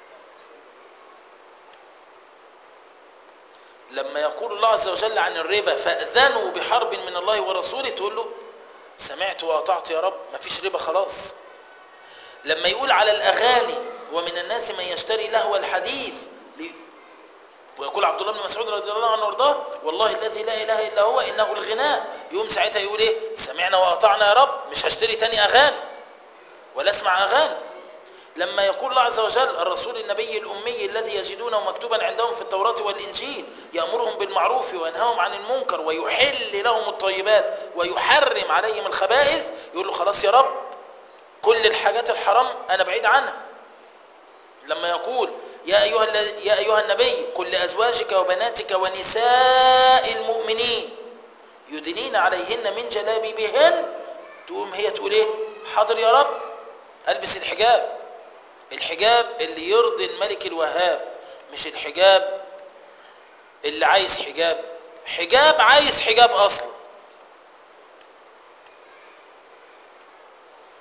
لما يقول الله عز وجل عن الربا فأذنوا بحرب من الله ورسوله تقول له سمعت وأطعت يا رب ما فيش ربا خلاص لما يقول على الأغاني ومن الناس من يشتري لهو الحديث ويقول عبد الله بن مسعود رضي الله عنه وارضاه والله الذي لا اله الا هو انه الغناء يقوم ساعتها يقول ايه سمعنا واطعنا يا رب مش هشتري تاني اغاني ولا اسمع اغاني لما يقول الله عز وجل الرسول النبي الامي الذي يجدونه مكتوبا عندهم في التوراه والانجيل يامرهم بالمعروف وينهاهم عن المنكر ويحل لهم الطيبات ويحرم عليهم الخبائث يقول له خلاص يا رب كل الحاجات الحرام انا بعيد عنها لما يقول يا أيها, يا أيها النبي قل لأزواجك وبناتك ونساء المؤمنين يدنين عليهن من جلابيبهن تقوم هي تقول ايه حاضر يا رب البس الحجاب الحجاب اللي يرضي الملك الوهاب مش الحجاب اللي عايز حجاب حجاب عايز حجاب اصلا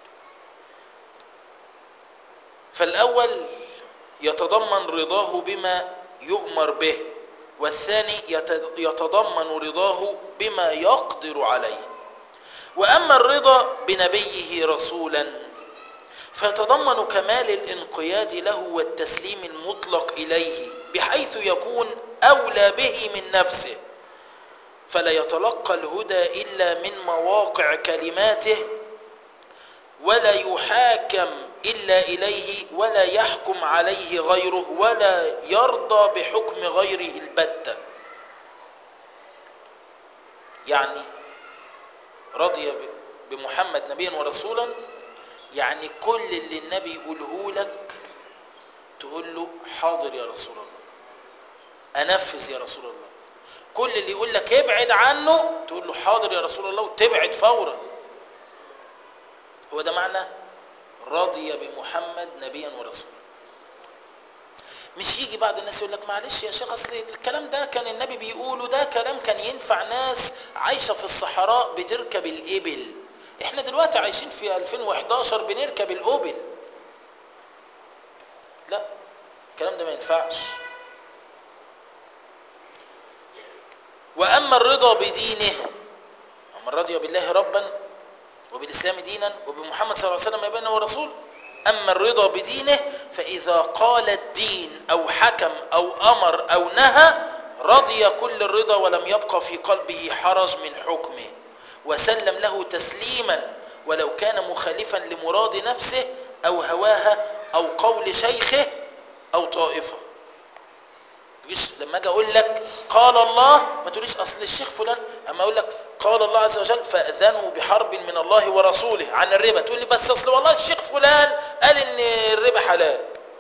فالأول يتضمن رضاه بما يؤمر به والثاني يت- يتضمن رضاه بما يقدر عليه وأما الرضا بنبيه رسولا فيتضمن كمال الانقياد له والتسليم المطلق إليه بحيث يكون أولى به من نفسه فلا يتلقى الهدى إلا من مواقع كلماته ولا يحاكم إلا إليه ولا يحكم عليه غيره ولا يرضى بحكم غيره البتة يعني رضي ب- بمحمد نبيا ورسولا يعني كل اللي النبي يقوله لك تقول له حاضر يا رسول الله انفذ يا رسول الله كل اللي يقول لك ابعد عنه تقول له حاضر يا رسول الله وتبعد فورا هو ده معنى رضي بمحمد نبيا ورسولا مش يجي بعض الناس يقول لك معلش يا شيخ اصل الكلام ده كان النبي بيقوله ده كلام كان ينفع ناس عايشه في الصحراء بتركب الابل احنا دلوقتي عايشين في 2011 بنركب الابل لا الكلام ده ما ينفعش واما الرضا بدينه اما الرضي بالله ربا وبالاسلام دينا وبمحمد صلى الله عليه وسلم نبيا ورسول اما الرضا بدينه فاذا قال الدين او حكم او امر او نهى رضي كل الرضا ولم يبقى في قلبه حرج من حكمه وسلم له تسليما ولو كان مخالفا لمراد نفسه او هواها او قول شيخه او طائفه تجيش لما اجي اقول لك قال الله ما تقوليش اصل الشيخ فلان اما اقول لك قال الله عز وجل فاذنوا بحرب من الله ورسوله عن الربا تقول لي بس اصل والله الشيخ فلان قال ان الربا حلال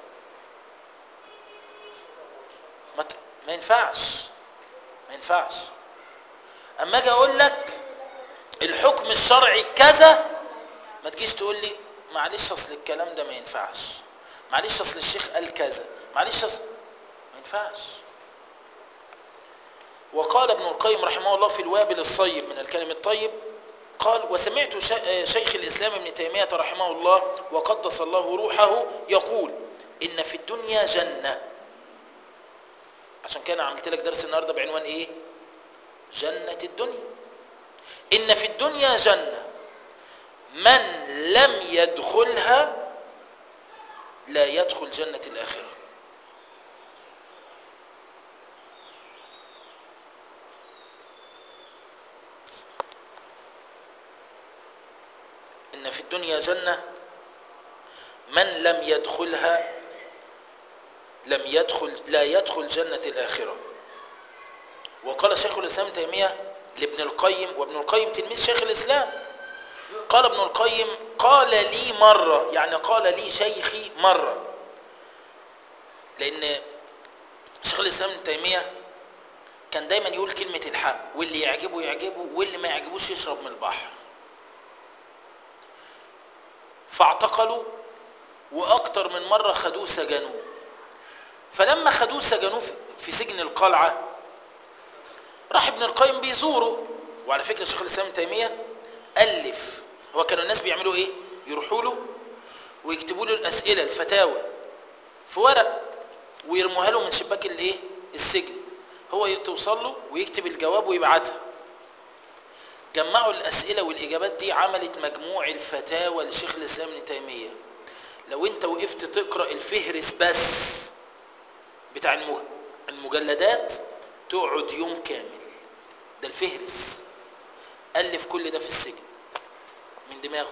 ما, ت... ما ينفعش ما ينفعش اما اجي اقول لك الحكم الشرعي كذا ما تجيش تقول لي معلش اصل الكلام ده ما ينفعش معلش اصل الشيخ قال كذا معلش اصل ما ينفعش وقال ابن القيم رحمه الله في الوابل الصيب من الكلم الطيب قال وسمعت شيخ الإسلام ابن تيمية رحمه الله وقدس الله روحه يقول إن في الدنيا جنة عشان كده عملت لك درس النهاردة بعنوان إيه جنة الدنيا إن في الدنيا جنة من لم يدخلها لا يدخل جنة الآخرة إن في الدنيا جنة من لم يدخلها لم يدخل لا يدخل جنة الآخرة وقال شيخ الإسلام تيمية لابن القيم وابن القيم تلميذ شيخ الإسلام قال ابن القيم قال لي مرة يعني قال لي شيخي مرة لأن شيخ الإسلام ابن تيمية كان دايما يقول كلمة الحق واللي يعجبه يعجبه واللي ما يعجبوش يشرب من البحر فاعتقلوا واكتر من مره خدوه سجنوه فلما خدوه سجنوه في سجن القلعه راح ابن القيم بيزوره وعلى فكره شيخ الاسلام تيميه الف هو كانوا الناس بيعملوا ايه يروحوا له ويكتبوا له الاسئله الفتاوى في ورق ويرموها له من شباك الايه السجن هو توصل له ويكتب الجواب ويبعتها جمعوا الأسئلة والإجابات دي عملت مجموع الفتاوى لشيخ الإسلام ابن تيمية لو أنت وقفت تقرأ الفهرس بس بتاع المجلدات تقعد يوم كامل ده الفهرس ألف كل ده في السجن من دماغه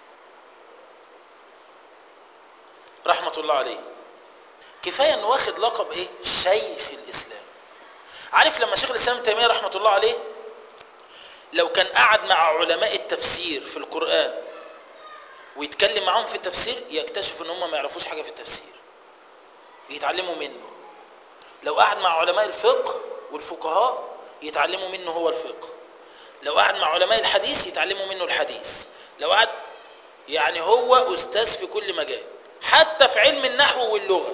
رحمة الله عليه كفاية انه واخد لقب ايه شيخ الاسلام عارف لما شيخ الاسلام ابن تيمية رحمة الله عليه لو كان قعد مع علماء التفسير في القرآن ويتكلم معاهم في التفسير يكتشف ان هم ما يعرفوش حاجة في التفسير يتعلموا منه لو قعد مع علماء الفقه والفقهاء يتعلموا منه هو الفقه لو قعد مع علماء الحديث يتعلموا منه الحديث لو قعد يعني هو أستاذ في كل مجال حتى في علم النحو واللغة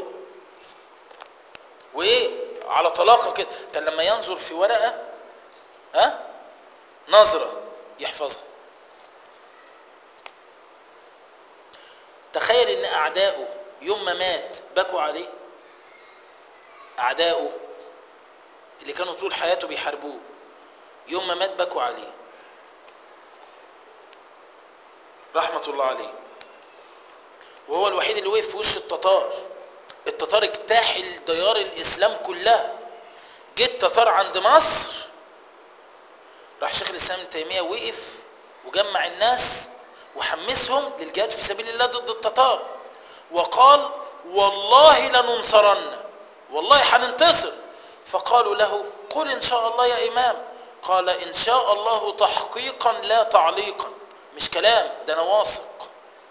وإيه على طلاقة كده كان لما ينظر في ورقة ها نظرة يحفظها تخيل ان اعدائه يوم ما مات بكوا عليه أعداؤه اللي كانوا طول حياته بيحاربوه يوم ما مات بكوا عليه رحمة الله عليه وهو الوحيد اللي وقف في وش التتار التتار اجتاحل ديار الإسلام كلها جه التتار عند مصر راح شيخ الإسلام ابن تيمية وقف وجمع الناس وحمسهم للجهاد في سبيل الله ضد التتار وقال والله لننصرن والله هننتصر فقالوا له قل إن شاء الله يا إمام قال إن شاء الله تحقيقا لا تعليقا مش كلام ده أنا واثق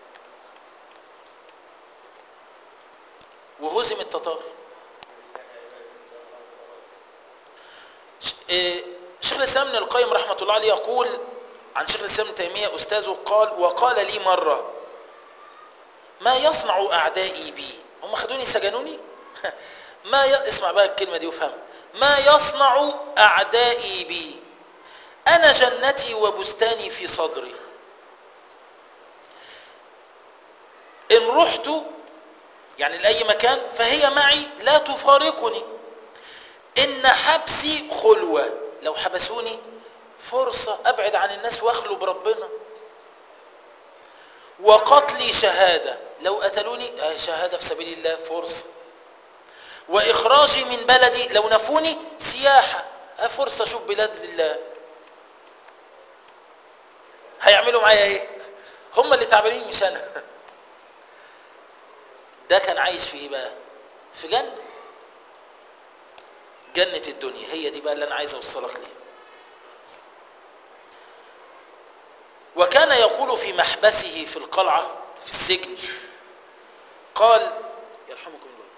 وهزم التتار شيخ الإسلام ابن القيم رحمة الله عليه يقول عن شيخ الإسلام ابن تيمية أستاذه قال وقال لي مرة ما يصنع أعدائي بي هم خدوني سجنوني ما ي... اسمع بقى الكلمة دي وفهم ما يصنع أعدائي بي أنا جنتي وبستاني في صدري إن رحت يعني لأي مكان فهي معي لا تفارقني إن حبسي خلوة لو حبسوني فرصة أبعد عن الناس وأخلو بربنا وقتلي شهادة لو قتلوني شهادة في سبيل الله فرصة وإخراجي من بلدي لو نفوني سياحة فرصة أشوف بلاد لله هيعملوا معايا ايه هم اللي تعبانين مش انا ده كان عايش في ايه بقى في جنة جنة الدنيا هي دي بقى اللي انا عايز اوصلك ليه وكان يقول في محبسه في القلعة في السجن قال يرحمكم الله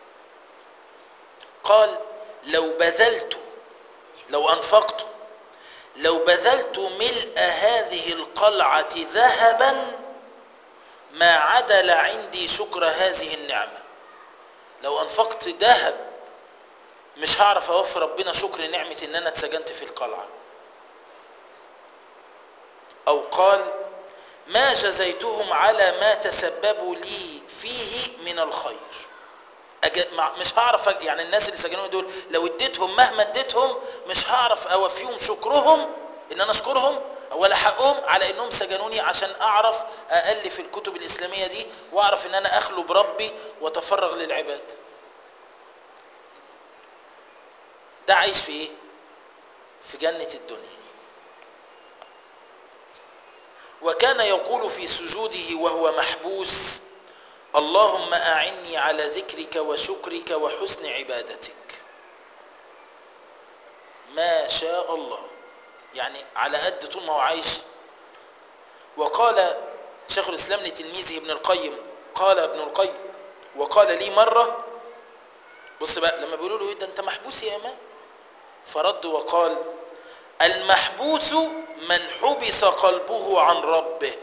قال لو بذلت لو أنفقت لو بذلت ملء هذه القلعة ذهبا ما عدل عندي شكر هذه النعمة لو أنفقت ذهب مش هعرف أوفي ربنا شكر نعمة إن أنا اتسجنت في القلعة أو قال ما جزيتهم على ما تسببوا لي فيه من الخير مش هعرف يعني الناس اللي سجنوني دول لو اديتهم مهما اديتهم مش هعرف اوفيهم شكرهم ان انا اشكرهم ولا حقهم على انهم سجنوني عشان اعرف االف الكتب الاسلاميه دي واعرف ان انا اخلو بربي واتفرغ للعباد ده عايش في ايه في جنه الدنيا وكان يقول في سجوده وهو محبوس اللهم أعني على ذكرك وشكرك وحسن عبادتك ما شاء الله يعني على قد طول ما هو عايش وقال شيخ الإسلام لتلميذه ابن القيم قال ابن القيم وقال لي مرة بص بقى لما بيقولوا له ايه ده انت محبوس يا امام فرد وقال المحبوس من حبس قلبه عن ربه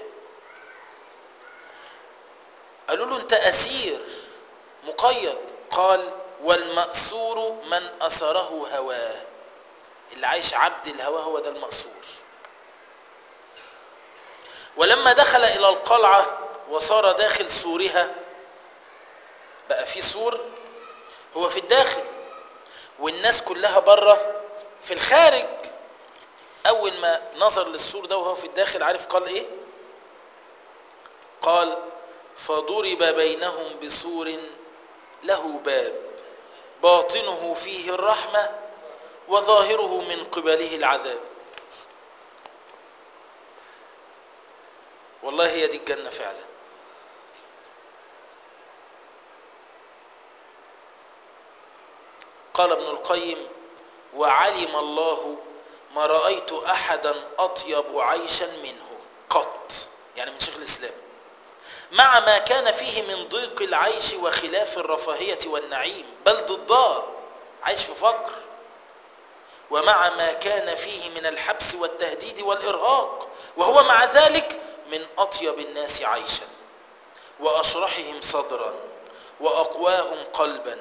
قالوا له انت اسير مقيد قال والمأسور من أسره هواه اللي عايش عبد الهوى هو ده المأسور ولما دخل إلى القلعة وصار داخل سورها بقى في سور هو في الداخل والناس كلها بره في الخارج أول ما نظر للسور ده وهو في الداخل عارف قال إيه قال فضرب بينهم بسور له باب باطنه فيه الرحمة وظاهره من قبله العذاب والله هي دي الجنة فعلا قال ابن القيم وعلم الله ما رأيت أحدا أطيب عيشا منه قط يعني من شيخ الإسلام مع ما كان فيه من ضيق العيش وخلاف الرفاهية والنعيم بل ضدها عيش في فقر ومع ما كان فيه من الحبس والتهديد والإرهاق وهو مع ذلك من أطيب الناس عيشا وأشرحهم صدرا وأقواهم قلبا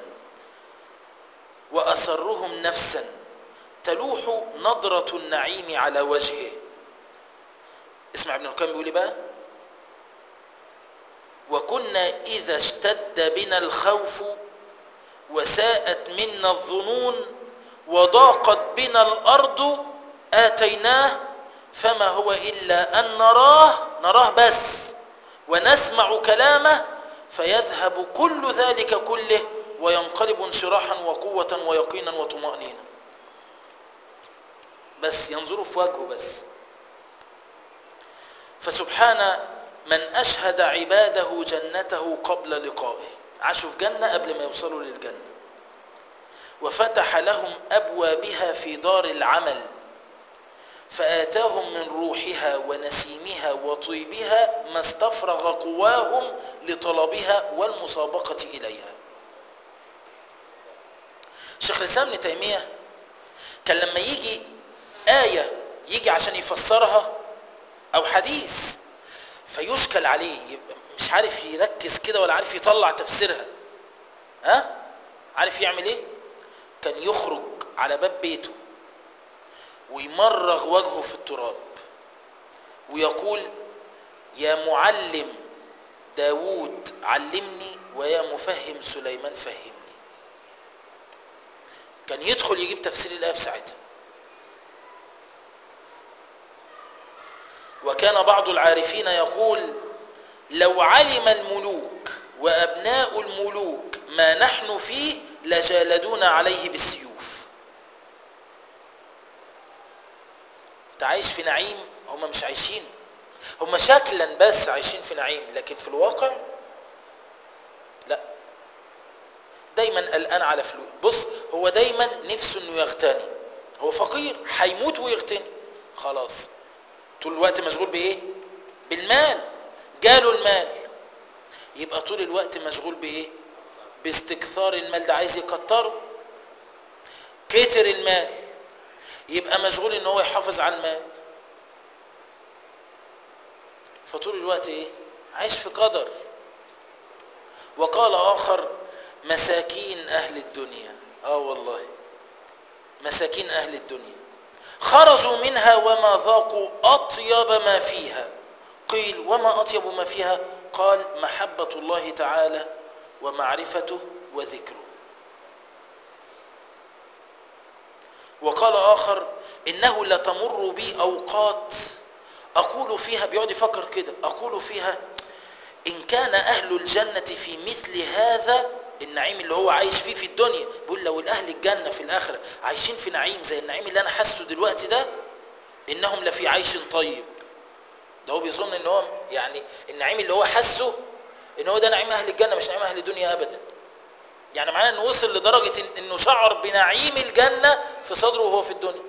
وأسرهم نفسا تلوح نظرة النعيم على وجهه اسمع ابن القيم بيقول بقى وكنا إنا إذا اشتد بنا الخوف وساءت منا الظنون وضاقت بنا الأرض آتيناه فما هو إلا أن نراه نراه بس ونسمع كلامه فيذهب كل ذلك كله وينقلب انشراحا وقوة ويقينا وطمأنينة بس ينظروا في وجهه بس فسبحان من أشهد عباده جنته قبل لقائه عاشوا في جنة قبل ما يوصلوا للجنة وفتح لهم أبوابها في دار العمل فآتاهم من روحها ونسيمها وطيبها ما استفرغ قواهم لطلبها والمسابقة إليها شيخ الإسلام ابن تيمية كان لما يجي آية يجي عشان يفسرها أو حديث فيشكل عليه يبقى مش عارف يركز كده ولا عارف يطلع تفسيرها ها عارف يعمل ايه كان يخرج على باب بيته ويمرغ وجهه في التراب ويقول يا معلم داود علمني ويا مفهم سليمان فهمني كان يدخل يجيب تفسير الآية في ساعتها وكان بعض العارفين يقول لو علم الملوك وأبناء الملوك ما نحن فيه لجالدونا عليه بالسيوف انت عايش في نعيم هم مش عايشين هم شكلا بس عايشين في نعيم لكن في الواقع لا دايما قلقان على فلوس بص هو دايما نفسه انه يغتني هو فقير هيموت ويغتني خلاص طول الوقت مشغول بايه بالمال جاله المال يبقى طول الوقت مشغول بايه باستكثار المال ده عايز يكتره كتر المال يبقى مشغول ان هو يحافظ على المال فطول الوقت ايه عايش في قدر وقال اخر مساكين اهل الدنيا اه والله مساكين اهل الدنيا خرجوا منها وما ذاقوا اطيب ما فيها قيل وما اطيب ما فيها قال محبه الله تعالى ومعرفته وذكره وقال آخر إنه لتمر بي أوقات أقول فيها بيقعد يفكر كده أقول فيها إن كان أهل الجنة في مثل هذا النعيم اللي هو عايش فيه في الدنيا بيقول لو الأهل الجنة في الآخرة عايشين في نعيم زي النعيم اللي أنا حاسه دلوقتي ده إنهم لفي عيش طيب ده هو بيظن إن هو يعني النعيم اللي هو حاسه إن هو ده نعيم أهل الجنة مش نعيم أهل الدنيا أبدا يعني معناه انه وصل لدرجة انه شعر بنعيم الجنة في صدره وهو في الدنيا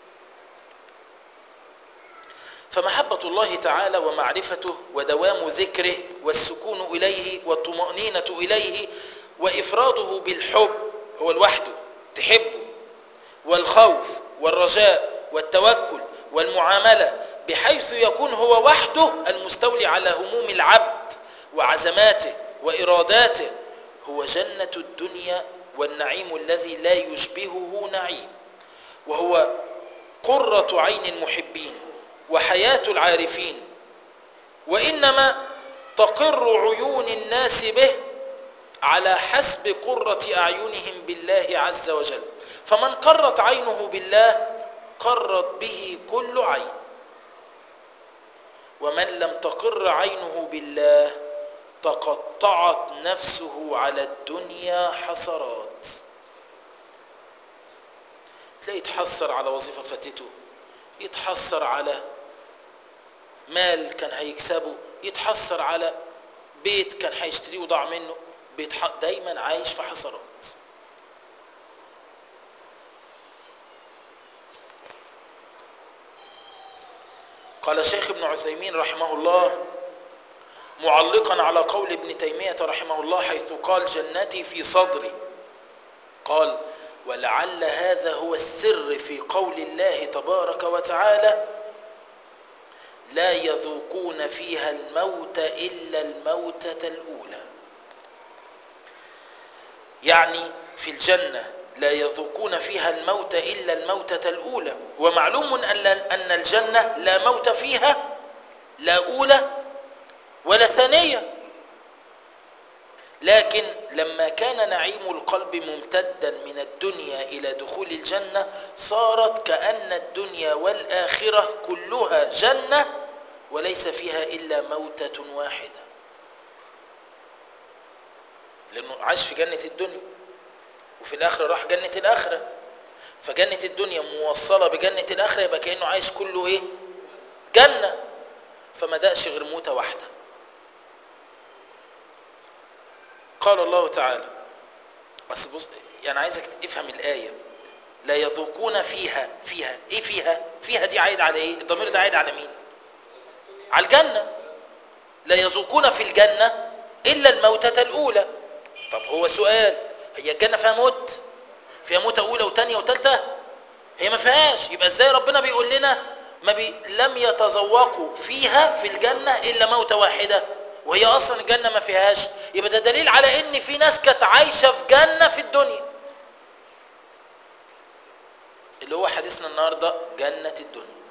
فمحبة الله تعالى ومعرفته ودوام ذكره والسكون إليه والطمأنينة إليه وإفراده بالحب هو لوحده تحبه والخوف والرجاء والتوكل والمعاملة بحيث يكون هو وحده المستولي على هموم العبد وعزماته وإراداته هو جنة الدنيا والنعيم الذي لا يشبهه نعيم وهو قرة عين المحبين وحياة العارفين وإنما تقر عيون الناس به على حسب قرة أعينهم بالله عز وجل فمن قرت عينه بالله قرت به كل عين ومن لم تقر عينه بالله تقطعت نفسه على الدنيا حسرات تلاقي يتحسر على وظيفة فاتته يتحسر على مال كان هيكسبه يتحسر على بيت كان هيشتريه وضاع منه بيتح... دايما عايش في حسرات قال شيخ ابن عثيمين رحمه الله معلقا على قول ابن تيمية رحمه الله حيث قال جنتي في صدري قال ولعل هذا هو السر في قول الله تبارك وتعالى لا يذوقون فيها الموت إلا الموتة الأولى يعني في الجنة لا يذوقون فيها الموت إلا الموتة الأولى ومعلوم أن الجنة لا موت فيها لا أولى ولا ثانية لكن لما كان نعيم القلب ممتدا من الدنيا إلى دخول الجنة صارت كأن الدنيا والآخرة كلها جنة وليس فيها إلا موتة واحدة لأنه عاش في جنة الدنيا وفي الآخرة راح جنة الآخرة فجنة الدنيا موصلة بجنة الآخرة يبقى كأنه عايش كله إيه جنة فما دقش غير موتة واحدة قال الله تعالى بس بص يعني عايزك تفهم الآية لا يذوقون فيها فيها ايه فيها فيها دي عايد على ايه الضمير ده عايد على مين على الجنة لا يذوقون في الجنة إلا الموتة الأولى طب هو سؤال هي الجنة فيها موت فيها موتة أولى وتانية وتالتة هي ما فيهاش يبقى ازاي ربنا بيقول لنا ما بي لم يتذوقوا فيها في الجنة إلا موتة واحدة وهي أصلا الجنة ما فيهاش يبقى ده دليل على إن في ناس كانت عايشة في جنة في الدنيا اللي هو حديثنا النهاردة جنة الدنيا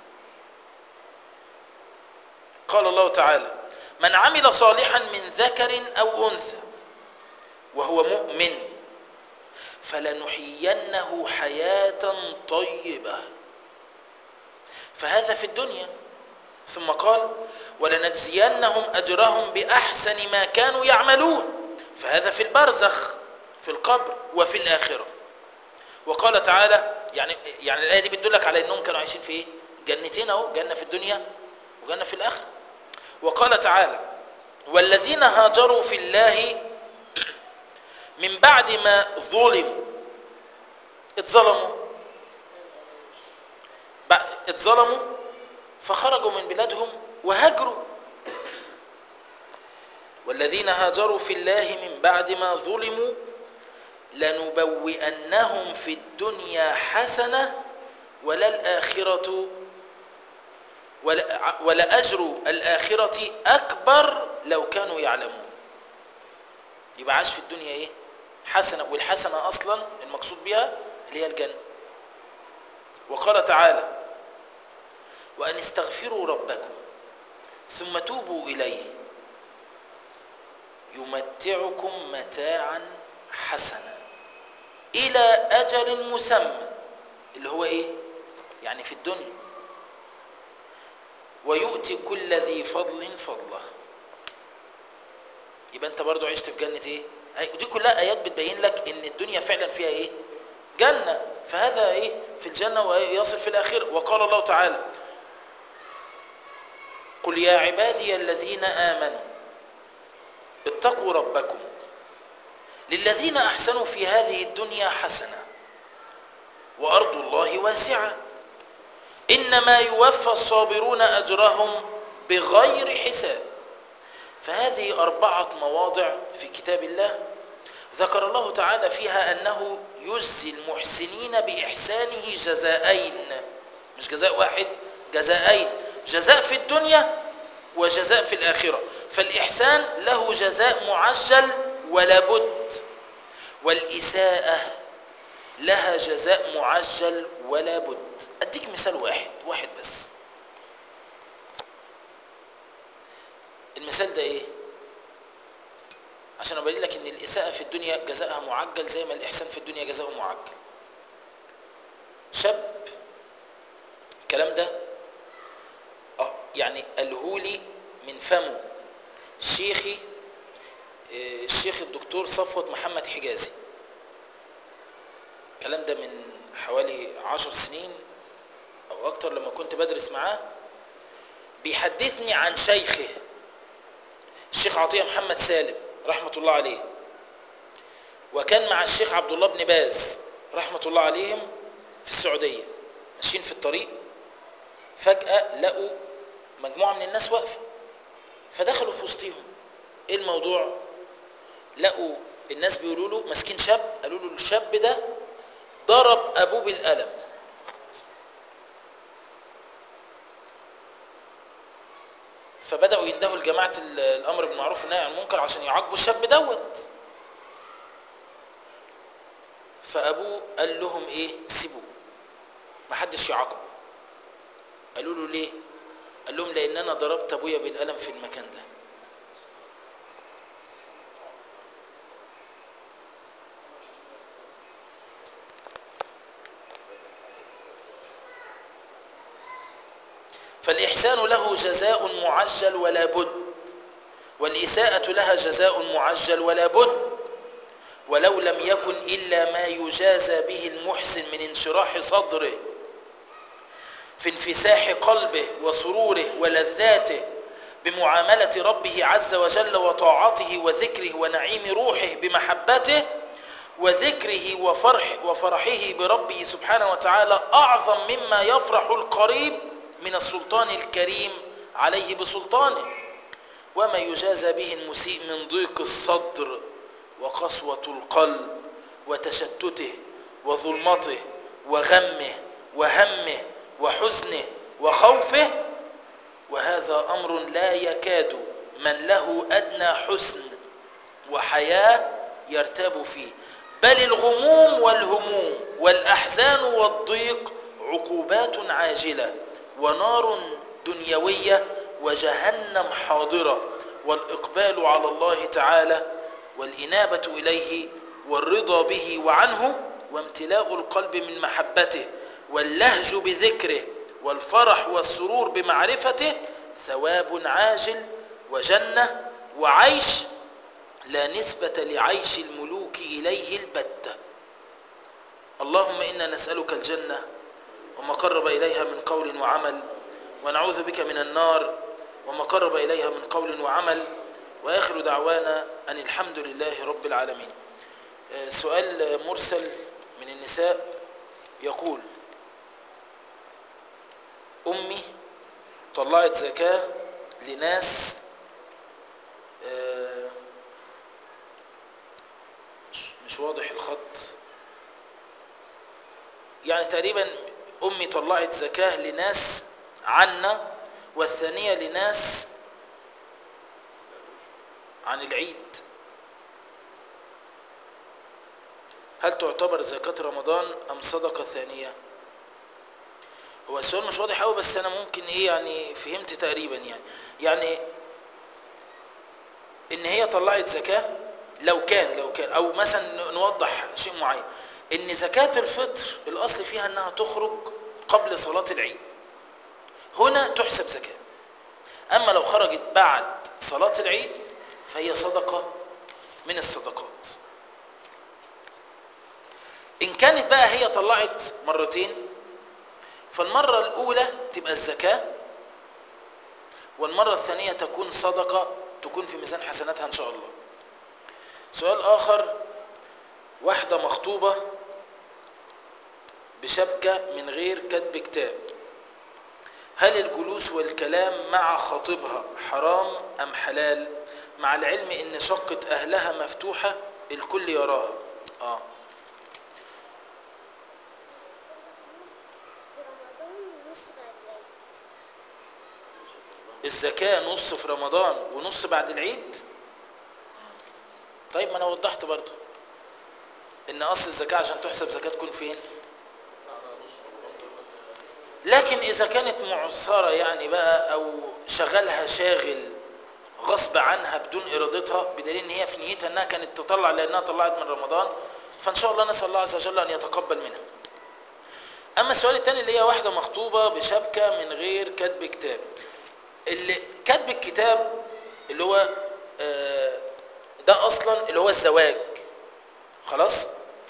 قال الله تعالى من عمل صالحا من ذكر أو أنثى وهو مؤمن فلنحيينه حياة طيبة فهذا في الدنيا ثم قال ولنجزينهم أجرهم بأحسن ما كانوا يعملون فهذا في البرزخ في القبر وفي الآخرة وقال تعالى يعني يعني الآية دي بتدلك على أنهم كانوا عايشين في إيه؟ جنتين أهو جنة في الدنيا وجنة في الآخرة وقال تعالى والذين هاجروا في الله من بعد ما ظلموا اتظلموا اتظلموا فخرجوا من بلادهم وهاجروا والذين هاجروا في الله من بعد ما ظلموا لنبوئنهم في الدنيا حسنة ولا الآخرة ولا ولأجر الآخرة أكبر لو كانوا يعلمون يبقى عاش في الدنيا إيه حسنة والحسنة أصلا المقصود بها اللي هي الجنة وقال تعالى وأن استغفروا ربكم ثم توبوا إليه يمتعكم متاعا حسنا إلى أجل مسمى اللي هو إيه يعني في الدنيا ويؤتي كل ذي فضل فضله يبقى انت برضو عشت في جنة ايه دي كلها ايات بتبين لك ان الدنيا فعلا فيها ايه جنة فهذا ايه في الجنة ويصل في الاخرة وقال الله تعالى قل يا عبادي الذين آمنوا اتقوا ربكم للذين أحسنوا في هذه الدنيا حسنة وأرض الله واسعة إنما يوفى الصابرون أجرهم بغير حساب فهذه أربعة مواضع في كتاب الله ذكر الله تعالى فيها أنه يجزي المحسنين بإحسانه جزاءين مش جزاء واحد جزاءين جزاء في الدنيا وجزاء في الآخرة فالإحسان له جزاء معجل ولا بد والإساءة لها جزاء معجل ولا بد أديك مثال واحد واحد بس المثال ده ايه عشان ابين لك ان الاساءه في الدنيا جزاءها معجل زي ما الاحسان في الدنيا جزاؤه معجل شاب الكلام ده اه يعني قالهولي من فمه شيخي اه الشيخ الدكتور صفوت محمد حجازي الكلام ده من حوالي عشر سنين او اكتر لما كنت بدرس معاه بيحدثني عن شيخه الشيخ عطية محمد سالم رحمة الله عليه وكان مع الشيخ عبد الله بن باز رحمة الله عليهم في السعودية ماشيين في الطريق فجأة لقوا مجموعة من الناس واقفة فدخلوا في وسطهم ايه الموضوع لقوا الناس بيقولوا له ماسكين شاب قالوا له الشاب ده ضرب ابوه بالقلم فبداوا يندهوا لجماعه الامر بالمعروف والنهي عن المنكر عشان يعاقبوا الشاب دوت فابوه قال لهم ايه سيبوه ما حدش يعاقبه قالوا له ليه قال لهم لان انا ضربت ابويا بالقلم في المكان ده فالإحسان له جزاء معجل ولا بد والإساءة لها جزاء معجل ولا بد ولو لم يكن إلا ما يجازى به المحسن من انشراح صدره في انفساح قلبه وسروره ولذاته بمعاملة ربه عز وجل وطاعته وذكره ونعيم روحه بمحبته وذكره وفرح وفرحه بربه سبحانه وتعالى أعظم مما يفرح القريب من السلطان الكريم عليه بسلطانه وما يجازى به المسيء من ضيق الصدر وقسوة القلب وتشتته وظلمته وغمه وهمه وحزنه وخوفه وهذا أمر لا يكاد من له أدنى حسن وحياة يرتاب فيه بل الغموم والهموم والأحزان والضيق عقوبات عاجلة ونار دنيوية وجهنم حاضرة والإقبال على الله تعالى والإنابة إليه والرضا به وعنه وامتلاء القلب من محبته واللهج بذكره والفرح والسرور بمعرفته ثواب عاجل وجنة وعيش لا نسبة لعيش الملوك إليه البتة اللهم إنا نسألك الجنة وما قرب إليها من قول وعمل ونعوذ بك من النار وما قرب إليها من قول وعمل وآخر دعوانا أن الحمد لله رب العالمين سؤال مرسل من النساء يقول أمي طلعت زكاة لناس مش واضح الخط يعني تقريبا أمي طلعت زكاة لناس عنا والثانية لناس عن العيد هل تعتبر زكاة رمضان أم صدقة ثانية هو السؤال مش واضح قوي بس أنا ممكن إيه يعني فهمت تقريبا يعني يعني إن هي طلعت زكاة لو كان لو كان أو مثلا نوضح شيء معين إن زكاة الفطر الأصل فيها أنها تخرج قبل صلاة العيد هنا تحسب زكاة أما لو خرجت بعد صلاة العيد فهي صدقة من الصدقات إن كانت بقى هي طلعت مرتين فالمرة الأولى تبقى الزكاة والمرة الثانية تكون صدقة تكون في ميزان حسناتها إن شاء الله سؤال آخر واحدة مخطوبة بشبكة من غير كتب كتاب هل الجلوس والكلام مع خطيبها حرام أم حلال مع العلم ان شقة اهلها مفتوحة الكل يراها آه. الزكاة نص في رمضان ونص بعد العيد طيب ما انا وضحت برضو ان اصل الزكاة عشان تحسب زكاة تكون فين لكن اذا كانت معصرة يعني بقى او شغلها شاغل غصب عنها بدون ارادتها بدليل ان هي في نيتها انها كانت تطلع لانها طلعت من رمضان فان شاء الله نسال الله عز وجل ان يتقبل منها اما السؤال الثاني اللي هي واحده مخطوبه بشبكه من غير كتب كتاب اللي كتب الكتاب اللي هو آه ده اصلا اللي هو الزواج خلاص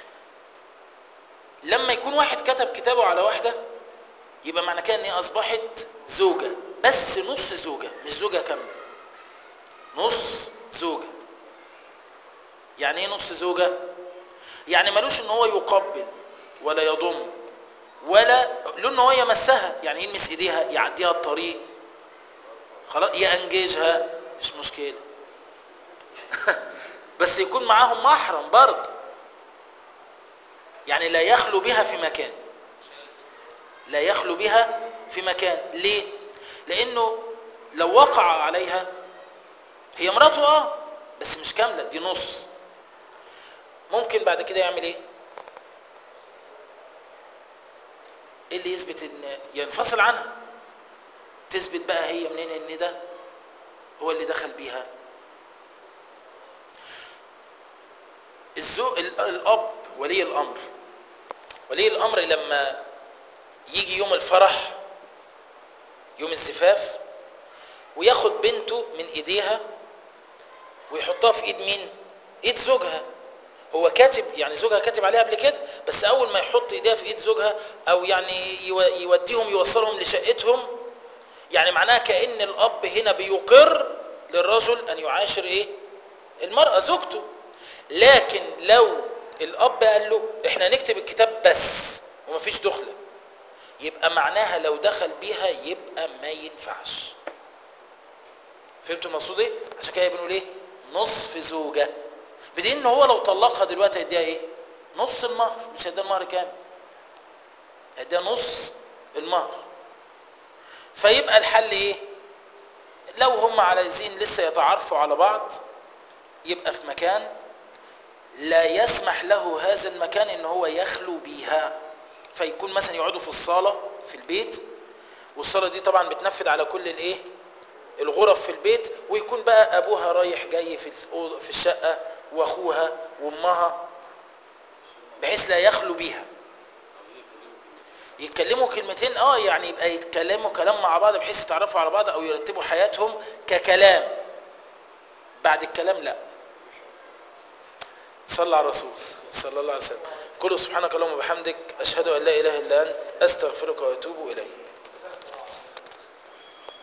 لما يكون واحد كتب كتابه على واحده يبقى معنى كده ان هي اصبحت زوجه بس نص زوجه مش زوجه كامله نص زوجة يعني ايه نص زوجة يعني ملوش ان هو يقبل ولا يضم ولا له ان هو يمسها يعني يلمس ايديها يعديها الطريق خلاص يانجزها مفيش مشكلة بس يكون معاهم محرم برضه يعني لا يخلو بها في مكان لا يخلو بها في مكان ليه لانه لو وقع عليها هي مراته اه بس مش كامله دي نص ممكن بعد كده يعمل ايه ايه اللي يثبت ان ينفصل عنها تثبت بقى هي منين ان ده هو اللي دخل بيها الزوج الاب ولي الامر ولي الامر لما يجي يوم الفرح يوم الزفاف وياخد بنته من ايديها ويحطها في ايد مين ايد زوجها هو كاتب يعني زوجها كاتب عليها قبل كده بس اول ما يحط ايديها في ايد زوجها او يعني يو- يوديهم يوصلهم لشقتهم يعني معناها كأن الاب هنا بيقر للرجل ان يعاشر ايه المرأة زوجته لكن لو الاب قال له احنا نكتب الكتاب بس ومفيش دخلة يبقى معناها لو دخل بيها يبقى ما ينفعش فهمتوا المقصود ايه عشان كده بنقول ايه نصف زوجة بدين ان هو لو طلقها دلوقتي هيديها ايه نص المهر مش هيديها المهر كامل هيديها نص المهر فيبقى الحل ايه لو هم عايزين لسه يتعرفوا على بعض يبقى في مكان لا يسمح له هذا المكان ان هو يخلو بيها فيكون مثلا يقعدوا في الصالة في البيت والصالة دي طبعا بتنفذ على كل الايه الغرف في البيت ويكون بقى ابوها رايح جاي في الأوض- في الشقة واخوها وامها بحيث لا يخلو بيها يتكلموا كلمتين اه يعني يبقى يتكلموا كلام مع بعض بحيث يتعرفوا على بعض او يرتبوا حياتهم ككلام بعد الكلام لا صلى على الرسول صلى الله عليه وسلم كل سبحانك اللهم وبحمدك اشهد ان لا اله الا انت استغفرك واتوب اليك